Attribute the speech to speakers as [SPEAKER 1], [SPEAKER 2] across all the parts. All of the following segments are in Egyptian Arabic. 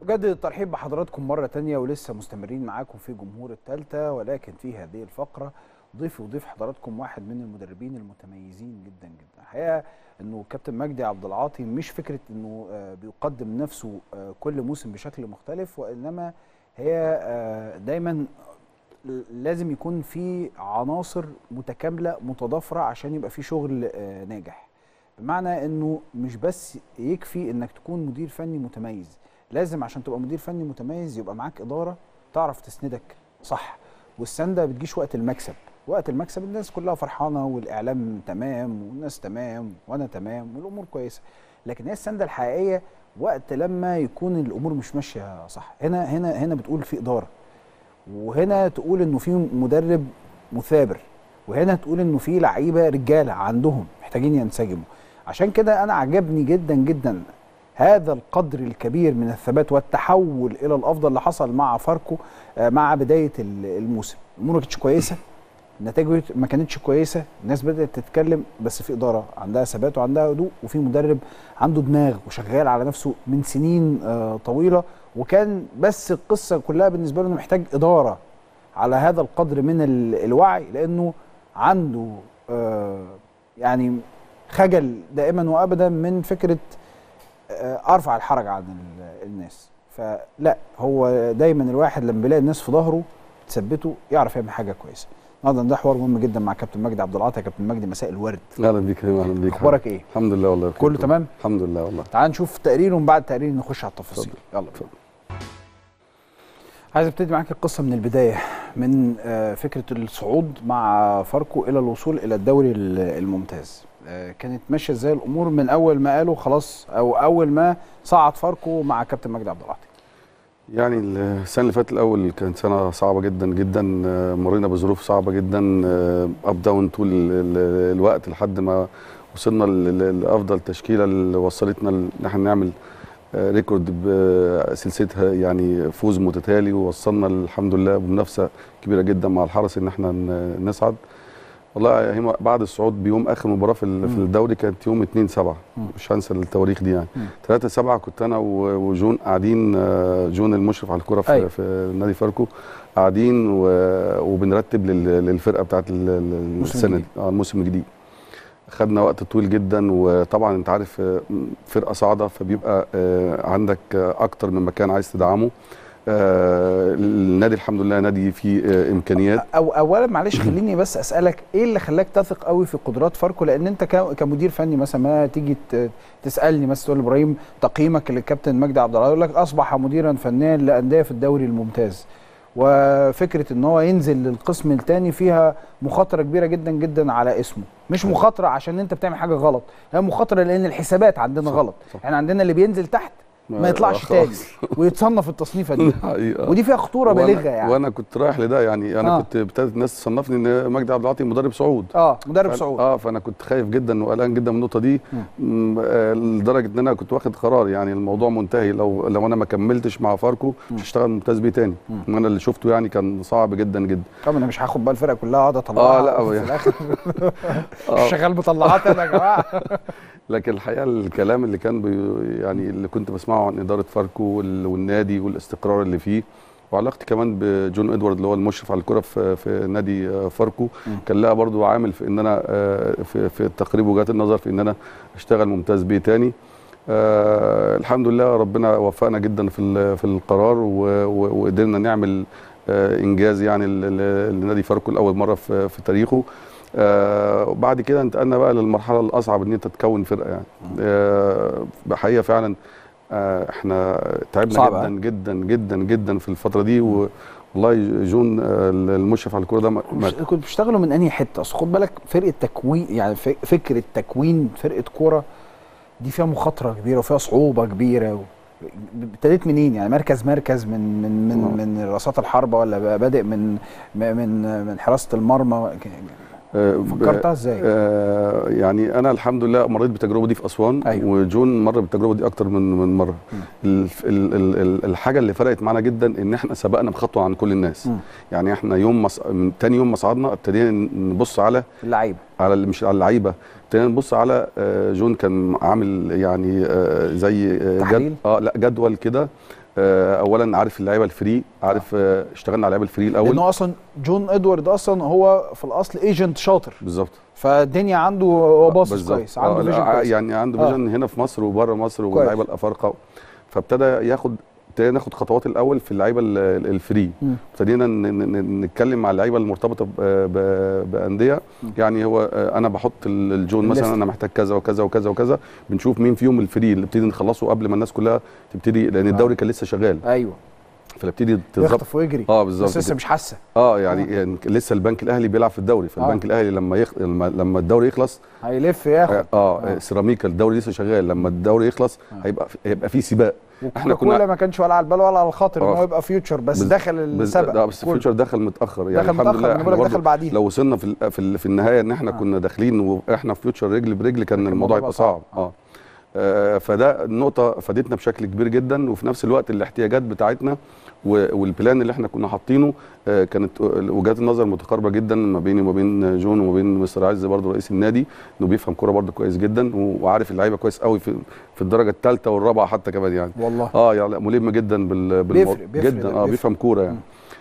[SPEAKER 1] أجدد الترحيب بحضراتكم مرة تانية ولسه مستمرين معاكم في جمهور التالتة ولكن في هذه الفقرة ضيف وضيف حضراتكم واحد من المدربين المتميزين جدا جدا الحقيقة انه كابتن مجدي عبد العاطي مش فكرة انه آه، بيقدم نفسه آه، كل موسم بشكل مختلف وانما هي آه، دايما لازم يكون في عناصر متكاملة متضافرة عشان يبقى في شغل آه، ناجح بمعنى انه مش بس يكفي انك تكون مدير فني متميز لازم عشان تبقى مدير فني متميز يبقى معاك اداره تعرف تسندك صح والسنده بتجيش وقت المكسب وقت المكسب الناس كلها فرحانه والاعلام تمام والناس تمام وانا تمام والامور كويسه لكن هي السنده الحقيقيه وقت لما يكون الامور مش ماشيه صح هنا هنا هنا بتقول في اداره وهنا تقول انه في مدرب مثابر وهنا تقول انه في لعيبه رجاله عندهم محتاجين ينسجموا عشان كده انا عجبني جدا جدا هذا القدر الكبير من الثبات والتحول الى الافضل اللي حصل مع فاركو آه، مع بدايه ال- الموسم الامور ما كانتش كويسه النتائج ما كانتش كويسه الناس بدات تتكلم بس في اداره عندها ثبات وعندها هدوء وفي مدرب عنده دماغ وشغال على نفسه من سنين آه، طويله وكان بس القصه كلها بالنسبه له انه محتاج اداره على هذا القدر من ال- الوعي لانه عنده آه، يعني خجل دائما وابدا من فكره آه، ارفع الحرج عن ال- الناس فلا هو دايما الواحد لما بيلاقي الناس في ظهره تثبته يعرف يعمل حاجه كويسه النهارده ده حوار مهم جدا مع كابتن مجدي عبد العاطي يا كابتن مجدي مساء الورد
[SPEAKER 2] اهلا بيك يا اهلا بيك
[SPEAKER 1] اخبارك ايه
[SPEAKER 2] الحمد لله والله بخير.
[SPEAKER 1] كله تمام
[SPEAKER 2] الحمد لله والله
[SPEAKER 1] تعال نشوف تقرير ومن بعد التقرير نخش على التفاصيل يلا
[SPEAKER 2] اتفضل.
[SPEAKER 1] عايز ابتدي معاك القصه من البدايه من آه، فكره الصعود مع فاركو الى الوصول الى الدوري ال- الممتاز آه، كانت ماشيه ازاي الامور من اول ما قالوا خلاص او اول ما صعد فاركو مع كابتن مجدي عبد العاطي
[SPEAKER 2] يعني السنه اللي فاتت الاول كانت سنه صعبه جدا جدا آه، مرينا بظروف صعبه جدا اب داون طول ال- ال- الوقت لحد ما وصلنا ل- ل- لافضل تشكيله اللي وصلتنا ان احنا نعمل آه، ريكورد بسلسله يعني فوز متتالي ووصلنا الحمد لله بمنافسه كبيره جدا مع الحرس ان احنا ن- نصعد والله هي بعد الصعود بيوم اخر مباراه في ال- في
[SPEAKER 1] مم.
[SPEAKER 2] الدوري كانت يوم 2 7
[SPEAKER 1] مم.
[SPEAKER 2] مش هنسى التواريخ دي يعني
[SPEAKER 1] مم.
[SPEAKER 2] 3 7 كنت انا و- وجون قاعدين آه، جون المشرف على الكوره في,
[SPEAKER 1] أيوة.
[SPEAKER 2] في نادي فاركو قاعدين و- وبنرتب لل- للفرقه بتاعت ال- ال- السنه دي
[SPEAKER 1] الجديد.
[SPEAKER 2] اه الموسم الجديد خدنا وقت طويل جدا وطبعا انت عارف آه، فرقه صاعده فبيبقى آه، عندك آه، اكتر من مكان عايز تدعمه آه، النادي الحمد لله نادي فيه آه، امكانيات
[SPEAKER 1] أو اولا معلش خليني بس اسالك ايه اللي خلاك تثق قوي في قدرات فاركو لان انت ك- كمدير فني مثلا ما تيجي ت- تسالني مثلا تقول ابراهيم تقييمك للكابتن مجدي عبد العال يقول لك اصبح مديرا فنيا لانديه في الدوري الممتاز وفكره ان هو ينزل للقسم الثاني فيها مخاطره كبيره جدا جدا على اسمه مش مخاطره عشان انت بتعمل حاجه غلط هي مخاطره لان الحسابات عندنا
[SPEAKER 2] صح،
[SPEAKER 1] غلط
[SPEAKER 2] صح.
[SPEAKER 1] احنا عندنا اللي بينزل تحت ما يطلعش تاني
[SPEAKER 2] خلاص.
[SPEAKER 1] ويتصنف التصنيفه دي
[SPEAKER 2] حقيقة.
[SPEAKER 1] ودي فيها خطوره
[SPEAKER 2] وأنا-
[SPEAKER 1] بالغه يعني
[SPEAKER 2] وانا كنت رايح لده يعني انا
[SPEAKER 1] آه.
[SPEAKER 2] آه. كنت ابتدت الناس تصنفني ان مجدي عبد العاطي مدرب صعود
[SPEAKER 1] اه مدرب
[SPEAKER 2] فأنا-
[SPEAKER 1] صعود
[SPEAKER 2] اه فانا كنت خايف جدا وقلقان جدا من النقطه دي م- آه، لدرجه ان انا كنت واخد قرار يعني الموضوع منتهي لو لو انا ما كملتش مع فاركو مش هشتغل ممتاز بيه تاني
[SPEAKER 1] مم.
[SPEAKER 2] انا اللي شفته يعني كان صعب جدا جدا
[SPEAKER 1] طبعا انا مش هاخد بقى الفرقه كلها اقعد اطلعها
[SPEAKER 2] آه، لا،
[SPEAKER 1] في
[SPEAKER 2] يعني-
[SPEAKER 1] الاخر
[SPEAKER 2] آه.
[SPEAKER 1] شغال بطلعات انا يا جماعه
[SPEAKER 2] لكن الحقيقه الكلام اللي كان بي يعني اللي كنت بسمعه عن اداره فاركو وال- والنادي والاستقرار اللي فيه وعلاقتي كمان بجون ادوارد اللي هو المشرف على الكره في في نادي آه، فاركو
[SPEAKER 1] مم.
[SPEAKER 2] كان لها برضو عامل في ان انا آه، في في تقريب وجهات النظر في ان انا اشتغل ممتاز بيه تاني آه الحمد لله ربنا وفقنا جدا في ال- في القرار و- و- وقدرنا نعمل آه انجاز يعني ل- ل- لنادي فاركو لاول مره في في تاريخه آه وبعد كده انتقلنا بقى للمرحله الاصعب ان انت تكون فرقه يعني آه بحقيقه فعلا آه احنا تعبنا
[SPEAKER 1] صعبة،
[SPEAKER 2] جدا جدا جدا جدا في الفتره دي و والله جون آه، المشرف على الكوره ده ما- ما-
[SPEAKER 1] مش- كنت بتشتغلوا من انهي حته اصل خد بالك فرقه تكوين يعني ف- فكره تكوين فرقه كوره دي فيها مخاطره كبيره وفيها صعوبه كبيره و... ابتديت منين يعني مركز مركز من من من
[SPEAKER 2] آه.
[SPEAKER 1] من رصات الحربه ولا بقى بادئ من من من حراسه المرمى
[SPEAKER 2] آه،
[SPEAKER 1] فكرتها ازاي؟
[SPEAKER 2] آه يعني انا الحمد لله مريت بالتجربه دي في اسوان
[SPEAKER 1] أيوة.
[SPEAKER 2] وجون مر بالتجربه دي اكتر من من مره
[SPEAKER 1] مم.
[SPEAKER 2] الف- ال ال ال الحاجه اللي فرقت معانا جدا ان احنا سبقنا بخطوه عن كل الناس
[SPEAKER 1] مم.
[SPEAKER 2] يعني احنا يوم مص... من تاني يوم ما صعدنا ابتدينا نبص على
[SPEAKER 1] اللعيبه
[SPEAKER 2] على اللي مش على اللعيبه ابتدينا نبص على آه، جون كان عامل يعني آه، زي آه،
[SPEAKER 1] تحليل؟
[SPEAKER 2] جد... اه لا جدول كده آه، اولا عارف اللعيبه الفري عارف آه، اشتغلنا على اللعيبه الفري الاول
[SPEAKER 1] لانه اصلا جون ادوارد اصلا هو في الاصل ايجنت شاطر
[SPEAKER 2] بالظبط
[SPEAKER 1] فالدنيا عنده هو باصص
[SPEAKER 2] بالظبط.
[SPEAKER 1] كويس
[SPEAKER 2] آه،
[SPEAKER 1] عنده
[SPEAKER 2] لا،
[SPEAKER 1] فيجن
[SPEAKER 2] ع-
[SPEAKER 1] كويس
[SPEAKER 2] يعني عنده
[SPEAKER 1] آه.
[SPEAKER 2] فيجن هنا في مصر وبره مصر واللعيبه الافارقه فابتدى ياخد ابتدينا ناخد خطوات الاول في اللعيبه ال- ال- الفري
[SPEAKER 1] مم.
[SPEAKER 2] ابتدينا ن- ن- ن- نتكلم مع اللعيبه المرتبطه ب- ب- بانديه
[SPEAKER 1] مم.
[SPEAKER 2] يعني هو آه، انا بحط ال- الجون
[SPEAKER 1] الليست.
[SPEAKER 2] مثلا انا محتاج كذا وكذا وكذا وكذا بنشوف مين فيهم الفري اللي نبتدي نخلصه قبل ما الناس كلها تبتدي لان
[SPEAKER 1] آه.
[SPEAKER 2] الدوري كان لسه شغال
[SPEAKER 1] ايوه
[SPEAKER 2] فنبتدي تظبط
[SPEAKER 1] يخطف ويجري
[SPEAKER 2] اه
[SPEAKER 1] بس
[SPEAKER 2] بالظبط
[SPEAKER 1] لسه
[SPEAKER 2] كده.
[SPEAKER 1] مش حاسه
[SPEAKER 2] اه يعني, يعني لسه البنك الاهلي بيلعب في الدوري فالبنك الاهلي لما يخ... لما لما الدوري يخلص
[SPEAKER 1] هيلف ياخد
[SPEAKER 2] اه, آه,
[SPEAKER 1] آه.
[SPEAKER 2] سيراميكا الدوري لسه شغال لما الدوري يخلص
[SPEAKER 1] آه.
[SPEAKER 2] هيبقى هيبقى في سباق
[SPEAKER 1] احنا
[SPEAKER 2] كنا-
[SPEAKER 1] كنا ما كانش ولا على البال ولا على الخاطر ان
[SPEAKER 2] آه.
[SPEAKER 1] هو يبقى فيوتشر بس
[SPEAKER 2] بز-
[SPEAKER 1] دخل
[SPEAKER 2] بس
[SPEAKER 1] السبق
[SPEAKER 2] ده بس
[SPEAKER 1] كله.
[SPEAKER 2] فيوتشر دخل متاخر يعني
[SPEAKER 1] دخل
[SPEAKER 2] الحمد
[SPEAKER 1] متاخر
[SPEAKER 2] لله
[SPEAKER 1] انا بقول لك
[SPEAKER 2] برضه
[SPEAKER 1] دخل بعديها
[SPEAKER 2] لو وصلنا في ال- في, ال- في النهايه ان احنا
[SPEAKER 1] آه.
[SPEAKER 2] كنا داخلين واحنا في فيوتشر رجل برجل كان
[SPEAKER 1] كان
[SPEAKER 2] الموضوع
[SPEAKER 1] الموضوع
[SPEAKER 2] يبقى
[SPEAKER 1] بقى
[SPEAKER 2] صعب
[SPEAKER 1] صعب.
[SPEAKER 2] اه آه، فده النقطة فادتنا بشكل كبير جدا وفي نفس الوقت الاحتياجات بتاعتنا و- والبلان اللي احنا كنا حاطينه آه، كانت وجهات النظر متقاربة جدا ما بيني وما بين جون وما بين مستر عز برضه رئيس النادي انه بيفهم كورة برضه كويس جدا و- وعارف اللعيبة كويس قوي في في الدرجة الثالثة والرابعة حتى كمان يعني
[SPEAKER 1] والله
[SPEAKER 2] اه يعني لا، ملم جدا بال بالموضوع
[SPEAKER 1] بيفرق- بيفرق
[SPEAKER 2] جدا
[SPEAKER 1] ده،
[SPEAKER 2] اه
[SPEAKER 1] بيفرق.
[SPEAKER 2] بيفهم كوره يعني
[SPEAKER 1] مم.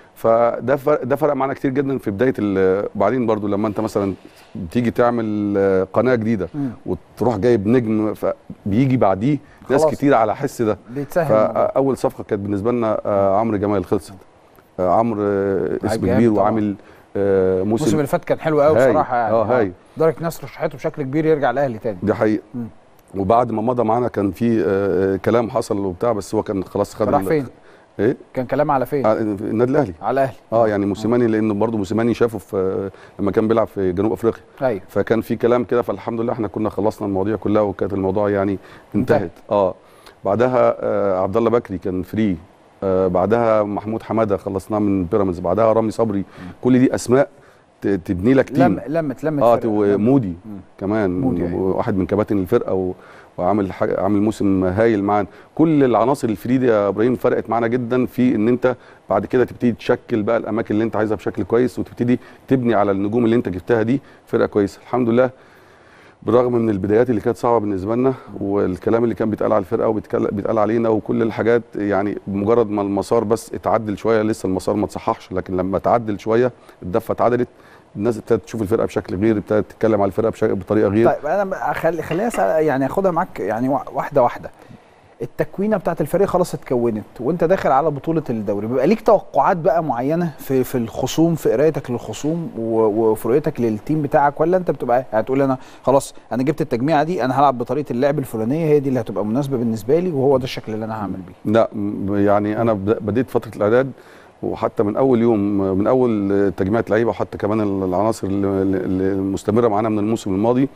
[SPEAKER 2] فده فرق ده فرق معانا كتير جدا في بدايه ال- بعدين برضو لما انت مثلا بتيجي تعمل آه، قناه جديده
[SPEAKER 1] مم.
[SPEAKER 2] وتروح جايب نجم فبيجي بعديه ناس
[SPEAKER 1] خلاص.
[SPEAKER 2] كتير على حس ده
[SPEAKER 1] بيتسهل الموضوع.
[SPEAKER 2] فاول صفقه كانت بالنسبه لنا آه، عمرو جمال خلصت آه، عمرو آه، اسم
[SPEAKER 1] جامد
[SPEAKER 2] كبير
[SPEAKER 1] طبعا.
[SPEAKER 2] وعامل آه،
[SPEAKER 1] الموسم
[SPEAKER 2] موسم
[SPEAKER 1] اللي فات كان حلو قوي
[SPEAKER 2] هاي.
[SPEAKER 1] بصراحه يعني
[SPEAKER 2] اه هاي
[SPEAKER 1] درجه ناس رشحته بشكل كبير يرجع الاهلي تاني
[SPEAKER 2] دي حقيقه
[SPEAKER 1] مم.
[SPEAKER 2] وبعد ما مضى معانا كان في آه، آه، كلام حصل وبتاع بس هو كان خلاص خد
[SPEAKER 1] راح
[SPEAKER 2] ال-
[SPEAKER 1] فين؟
[SPEAKER 2] ايه
[SPEAKER 1] كان كلام على فين؟
[SPEAKER 2] آه، النادي الاهلي
[SPEAKER 1] على الاهلي
[SPEAKER 2] اه يعني موسيماني لان برضه موسيماني شافه في لما كان بيلعب في جنوب افريقيا
[SPEAKER 1] ايوه
[SPEAKER 2] فكان في كلام كده فالحمد لله احنا كنا خلصنا المواضيع كلها وكانت الموضوع يعني انتهت
[SPEAKER 1] انتهت.
[SPEAKER 2] اه بعدها آه عبد الله بكري كان فري آه بعدها محمود حماده خلصناه من بيراميدز بعدها رامي صبري كل دي اسماء ت- تبني لك تيم
[SPEAKER 1] لم لمت لمت
[SPEAKER 2] اه
[SPEAKER 1] فرقة.
[SPEAKER 2] ومودي
[SPEAKER 1] مم.
[SPEAKER 2] كمان
[SPEAKER 1] مودي، أيوة.
[SPEAKER 2] واحد من كباتن الفرقه و... وعامل حاجه عامل موسم هايل معانا كل العناصر الفري دي يا ابراهيم فرقت معانا جدا في ان انت بعد كده تبتدي تشكل بقى الاماكن اللي انت عايزها بشكل كويس وتبتدي تبني على النجوم اللي انت جبتها دي فرقه كويسه الحمد لله بالرغم من البدايات اللي كانت صعبه بالنسبه لنا والكلام اللي كان بيتقال على الفرقه وبيتقال علينا وكل الحاجات يعني بمجرد ما المسار بس اتعدل شويه لسه المسار ما اتصححش لكن لما اتعدل شويه الدفه اتعدلت الناس ابتدت تشوف الفرقه بشكل غير ابتدت تتكلم على الفرقه بشكل بطريقه غير
[SPEAKER 1] طيب انا خلي خليني اسال يعني اخدها معاك يعني وا- واحده واحده التكوينه بتاعت الفريق خلاص اتكونت وانت داخل على بطوله الدوري بيبقى ليك توقعات بقى معينه في في الخصوم في قرايتك للخصوم و- وفي رؤيتك للتيم بتاعك ولا انت بتبقى هتقول انا خلاص انا جبت التجميعه دي انا هلعب بطريقه اللعب الفلانيه هي دي اللي هتبقى مناسبه بالنسبه لي وهو ده الشكل اللي انا هعمل بيه
[SPEAKER 2] لا م- يعني انا بد- بديت فتره الاعداد وحتى من اول يوم من اول تجميعة لعيبه وحتى كمان العناصر اللي اللي المستمره معانا من الموسم الماضي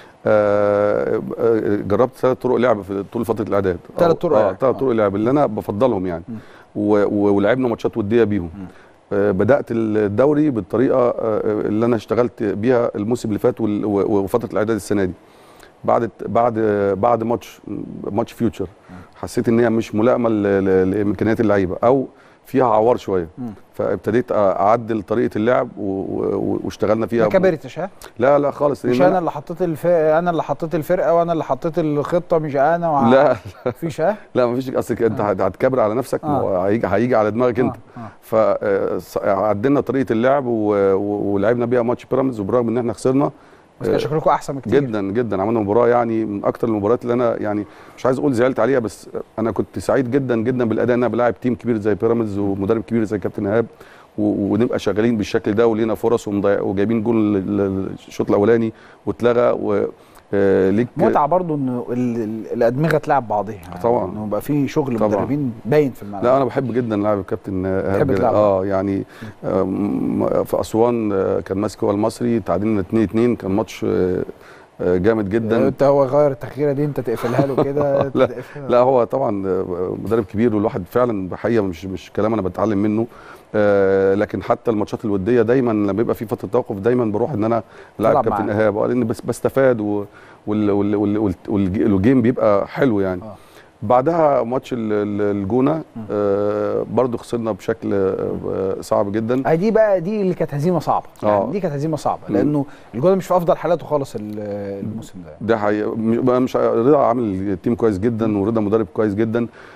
[SPEAKER 2] آه، آه، جربت ثلاث طرق لعب في طول فتره الاعداد
[SPEAKER 1] ثلاث
[SPEAKER 2] أو-
[SPEAKER 1] طرق
[SPEAKER 2] اه
[SPEAKER 1] لعب.
[SPEAKER 2] ثلاث
[SPEAKER 1] آه.
[SPEAKER 2] طرق لعب اللي انا بفضلهم يعني
[SPEAKER 1] م.
[SPEAKER 2] و- و- ولعبنا ماتشات وديه بيهم
[SPEAKER 1] م.
[SPEAKER 2] آه، بدات الدوري بالطريقه آه، اللي انا اشتغلت بيها الموسم اللي فات وال- و- وفتره الاعداد السنه دي بعد بعد بعد ماتش ماتش فيوتشر حسيت ان هي مش ملائمه ل- ل- لامكانيات اللعيبه او فيها عوار شويه
[SPEAKER 1] مم.
[SPEAKER 2] فابتديت اعدل طريقه اللعب و- و- واشتغلنا فيها
[SPEAKER 1] ما كبرتش ها
[SPEAKER 2] لا لا خالص
[SPEAKER 1] مش
[SPEAKER 2] لأن
[SPEAKER 1] انا اللي حطيت الف... انا اللي حطيت الفرقه وانا اللي حطيت الخطه مش انا وع...
[SPEAKER 2] لا
[SPEAKER 1] مفيش ها
[SPEAKER 2] لا مفيش اصل انت
[SPEAKER 1] آه.
[SPEAKER 2] هت- هتكبر على نفسك ما هو
[SPEAKER 1] آه.
[SPEAKER 2] هيجي هيجي على دماغك انت
[SPEAKER 1] آه. آه.
[SPEAKER 2] فعدلنا طريقه اللعب و- و- ولعبنا بيها ماتش بيراميدز وبرغم ان احنا خسرنا
[SPEAKER 1] بس كان شكلكم احسن بكتير
[SPEAKER 2] جدا جدا عملنا مباراه يعني من اكتر المباريات اللي انا يعني مش عايز اقول زعلت عليها بس انا كنت سعيد جدا جدا بالاداء ان انا بلاعب تيم كبير زي بيراميدز ومدرب كبير زي كابتن ايهاب و- ونبقى شغالين بالشكل ده ولينا فرص ومضيع- وجايبين جول ال- ال- الشوط الاولاني واتلغى و آه، ليك
[SPEAKER 1] متعه برضو انه ال- ال- الادمغه تلعب بعضها يعني
[SPEAKER 2] طبعاً.
[SPEAKER 1] انه يبقى في شغل
[SPEAKER 2] طبعاً.
[SPEAKER 1] مدربين باين في الملعب
[SPEAKER 2] لا انا بحب جدا لعب الكابتن ايهاب
[SPEAKER 1] تحب
[SPEAKER 2] جدا.
[SPEAKER 1] تلعب.
[SPEAKER 2] اه يعني آه، م- في اسوان آه، كان ماسك هو المصري تعادلنا 2 2 كان ماتش آه، آه، جامد جدا
[SPEAKER 1] انت هو غير التغييره دي انت تقفلها له كده أنت
[SPEAKER 2] لا،
[SPEAKER 1] تقفلها.
[SPEAKER 2] لا هو طبعا آه، مدرب كبير والواحد فعلا بحقيقه مش مش كلام انا بتعلم منه آه لكن حتى الماتشات الوديه دايما لما بيبقى في فتره توقف دايما بروح ان انا
[SPEAKER 1] تلعب
[SPEAKER 2] العب كابتن
[SPEAKER 1] معاه.
[SPEAKER 2] ايهاب آه، لان بس بستفاد و- وال- وال- وال- وال- والج- والجيم بيبقى حلو يعني
[SPEAKER 1] آه.
[SPEAKER 2] بعدها ماتش ال- ال- الجونه
[SPEAKER 1] م.
[SPEAKER 2] آه برضو خسرنا بشكل آه صعب جدا
[SPEAKER 1] آه دي بقى دي اللي كانت هزيمه صعبه يعني
[SPEAKER 2] آه.
[SPEAKER 1] دي كانت هزيمه صعبه
[SPEAKER 2] مم.
[SPEAKER 1] لانه الجونه مش في افضل حالاته خالص ال- الموسم ده
[SPEAKER 2] ده حقيقة مش بقى مش رضا عامل تيم كويس جدا ورضا مدرب كويس جدا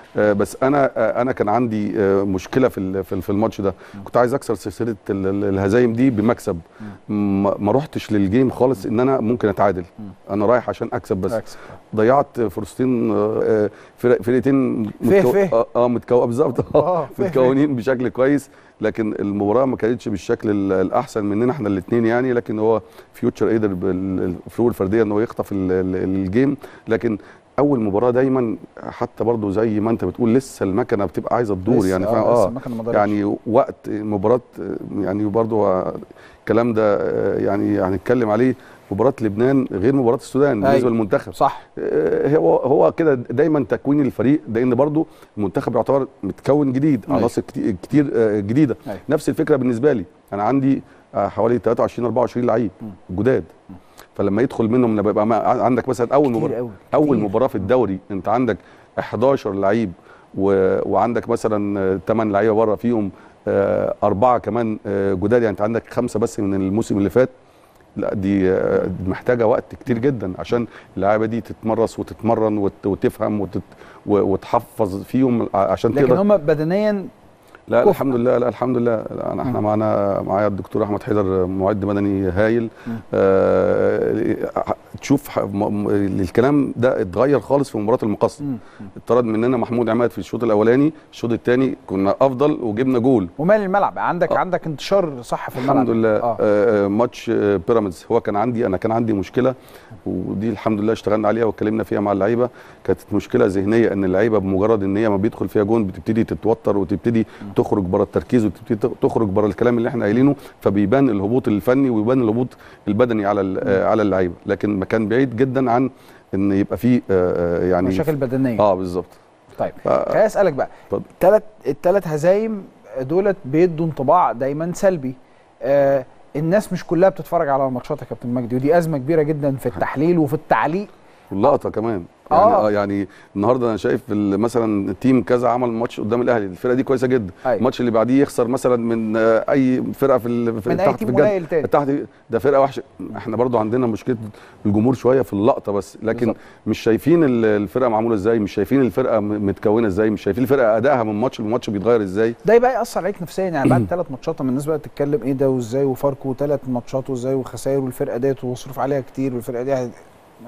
[SPEAKER 2] آه، بس انا آه، انا كان عندي آه، مشكله في ال- في ال- في الماتش ده كنت عايز اكسر سلسله ال- ال- الهزايم دي بمكسب ما ما رحتش للجيم خالص ان انا ممكن اتعادل انا رايح عشان اكسب بس
[SPEAKER 1] أكسب.
[SPEAKER 2] ضيعت فرصتين آه، آه، فرق فرقتين
[SPEAKER 1] فيه
[SPEAKER 2] متكو-
[SPEAKER 1] فيه.
[SPEAKER 2] اه آه، متكو بالظبط
[SPEAKER 1] آه،
[SPEAKER 2] اه
[SPEAKER 1] فيه
[SPEAKER 2] متكونين بشكل كويس لكن المباراه ما كانتش بالشكل ال- الاحسن مننا احنا الاثنين يعني لكن هو فيوتشر قدر بالفروق الفرديه ان هو يخطف ال- ال- الجيم لكن اول مباراه دايما حتى برضو زي ما انت بتقول لسه المكنه بتبقى عايزه تدور
[SPEAKER 1] لسه-
[SPEAKER 2] يعني
[SPEAKER 1] آه،
[SPEAKER 2] فاهم
[SPEAKER 1] لسه
[SPEAKER 2] اه
[SPEAKER 1] المكنة ما ضربتش.
[SPEAKER 2] يعني وقت مباراه يعني برضو الكلام ده آه، يعني هنتكلم عليه مباراه لبنان غير مباراه السودان بالنسبه
[SPEAKER 1] أيوة.
[SPEAKER 2] للمنتخب
[SPEAKER 1] صح
[SPEAKER 2] آه، هو هو كده دايما تكوين الفريق لان برضو المنتخب يعتبر متكون جديد
[SPEAKER 1] أيوة.
[SPEAKER 2] عناصر كتير, كتير آه، جديده
[SPEAKER 1] أيوة.
[SPEAKER 2] نفس الفكره بالنسبه لي انا عندي آه، حوالي 23 24 لعيب جداد فلما يدخل منهم لما يبقى ما- عندك مثلا اول
[SPEAKER 1] كتير
[SPEAKER 2] مباراه
[SPEAKER 1] أوي،
[SPEAKER 2] اول
[SPEAKER 1] كتير.
[SPEAKER 2] مباراه في الدوري انت عندك 11 لعيب و... وعندك مثلا 8 لعيبه بره فيهم آه، اربعه كمان آه، جداد يعني انت عندك خمسه بس من الموسم اللي فات لا دي آه، دي محتاجه وقت كتير جدا عشان اللعيبه دي تتمرس وتتمرن وت... وتفهم وتت... و- وتحفظ فيهم عشان
[SPEAKER 1] لكن
[SPEAKER 2] تقدر
[SPEAKER 1] هم بدنيا
[SPEAKER 2] لا
[SPEAKER 1] كفء.
[SPEAKER 2] الحمد لله لا الحمد لله لا أنا احنا معانا معايا الدكتور احمد حيدر معد مدني هايل آه تشوف ح- م- م- الكلام ده اتغير خالص في مباراه المقص
[SPEAKER 1] مم.
[SPEAKER 2] اتطرد مننا محمود عماد في الشوط الاولاني الشوط الثاني كنا افضل وجبنا جول
[SPEAKER 1] ومال الملعب عندك
[SPEAKER 2] آه.
[SPEAKER 1] عندك انتشار صح في الملعب
[SPEAKER 2] الحمد لله
[SPEAKER 1] اه
[SPEAKER 2] آه. آه ماتش آه بيراميدز هو كان عندي انا كان عندي مشكله ودي الحمد لله اشتغلنا عليها واتكلمنا فيها مع اللعيبه كانت مشكله ذهنيه ان اللعيبه بمجرد ان هي ما بيدخل فيها جون بتبتدي تتوتر وتبتدي تخرج بره التركيز وتبتدي تخرج بره الكلام اللي احنا قايلينه فبيبان الهبوط الفني ويبان الهبوط البدني على ال- آه على اللعيبه لكن ما كان بعيد جدا عن ان يبقى فيه آه آه، يعني
[SPEAKER 1] مشاكل بدنيه
[SPEAKER 2] اه بالظبط
[SPEAKER 1] طيب
[SPEAKER 2] ف-
[SPEAKER 1] خليني اسالك بقى
[SPEAKER 2] اتفضل.
[SPEAKER 1] الثلاث الثلاث هزايم دولت بيدوا انطباع دايما سلبي آه الناس مش كلها بتتفرج على الماتشات يا كابتن مجدي ودي ازمه كبيره جدا في التحليل وفي التعليق
[SPEAKER 2] واللقطه كمان يعني
[SPEAKER 1] آه.
[SPEAKER 2] اه يعني النهارده انا شايف ال- مثلا تيم كذا عمل ماتش قدام الاهلي الفرقه دي كويسه جدا
[SPEAKER 1] أيوة.
[SPEAKER 2] الماتش اللي بعديه يخسر مثلا من آه، اي فرقه في, ال- في
[SPEAKER 1] من أي
[SPEAKER 2] تحت
[SPEAKER 1] تيم
[SPEAKER 2] في الجد
[SPEAKER 1] قليل تاني.
[SPEAKER 2] تحت ده فرقه وحشه احنا برضو عندنا مشكله الجمهور شويه في اللقطه بس لكن
[SPEAKER 1] بالظبط.
[SPEAKER 2] مش شايفين ال- الفرقه معموله ازاي مش شايفين الفرقه م- متكونه ازاي مش شايفين الفرقه ادائها من ماتش لماتش بيتغير ازاي
[SPEAKER 1] ده يبقى ياثر عليك نفسيا يعني بعد ثلاث ماتشات لما الناس بقى تتكلم ايه ده وازاي وفاركو ثلاث ماتشات وازاي وخسائر والفرقه ديت ومصروف عليها كتير والفرقه دي هت-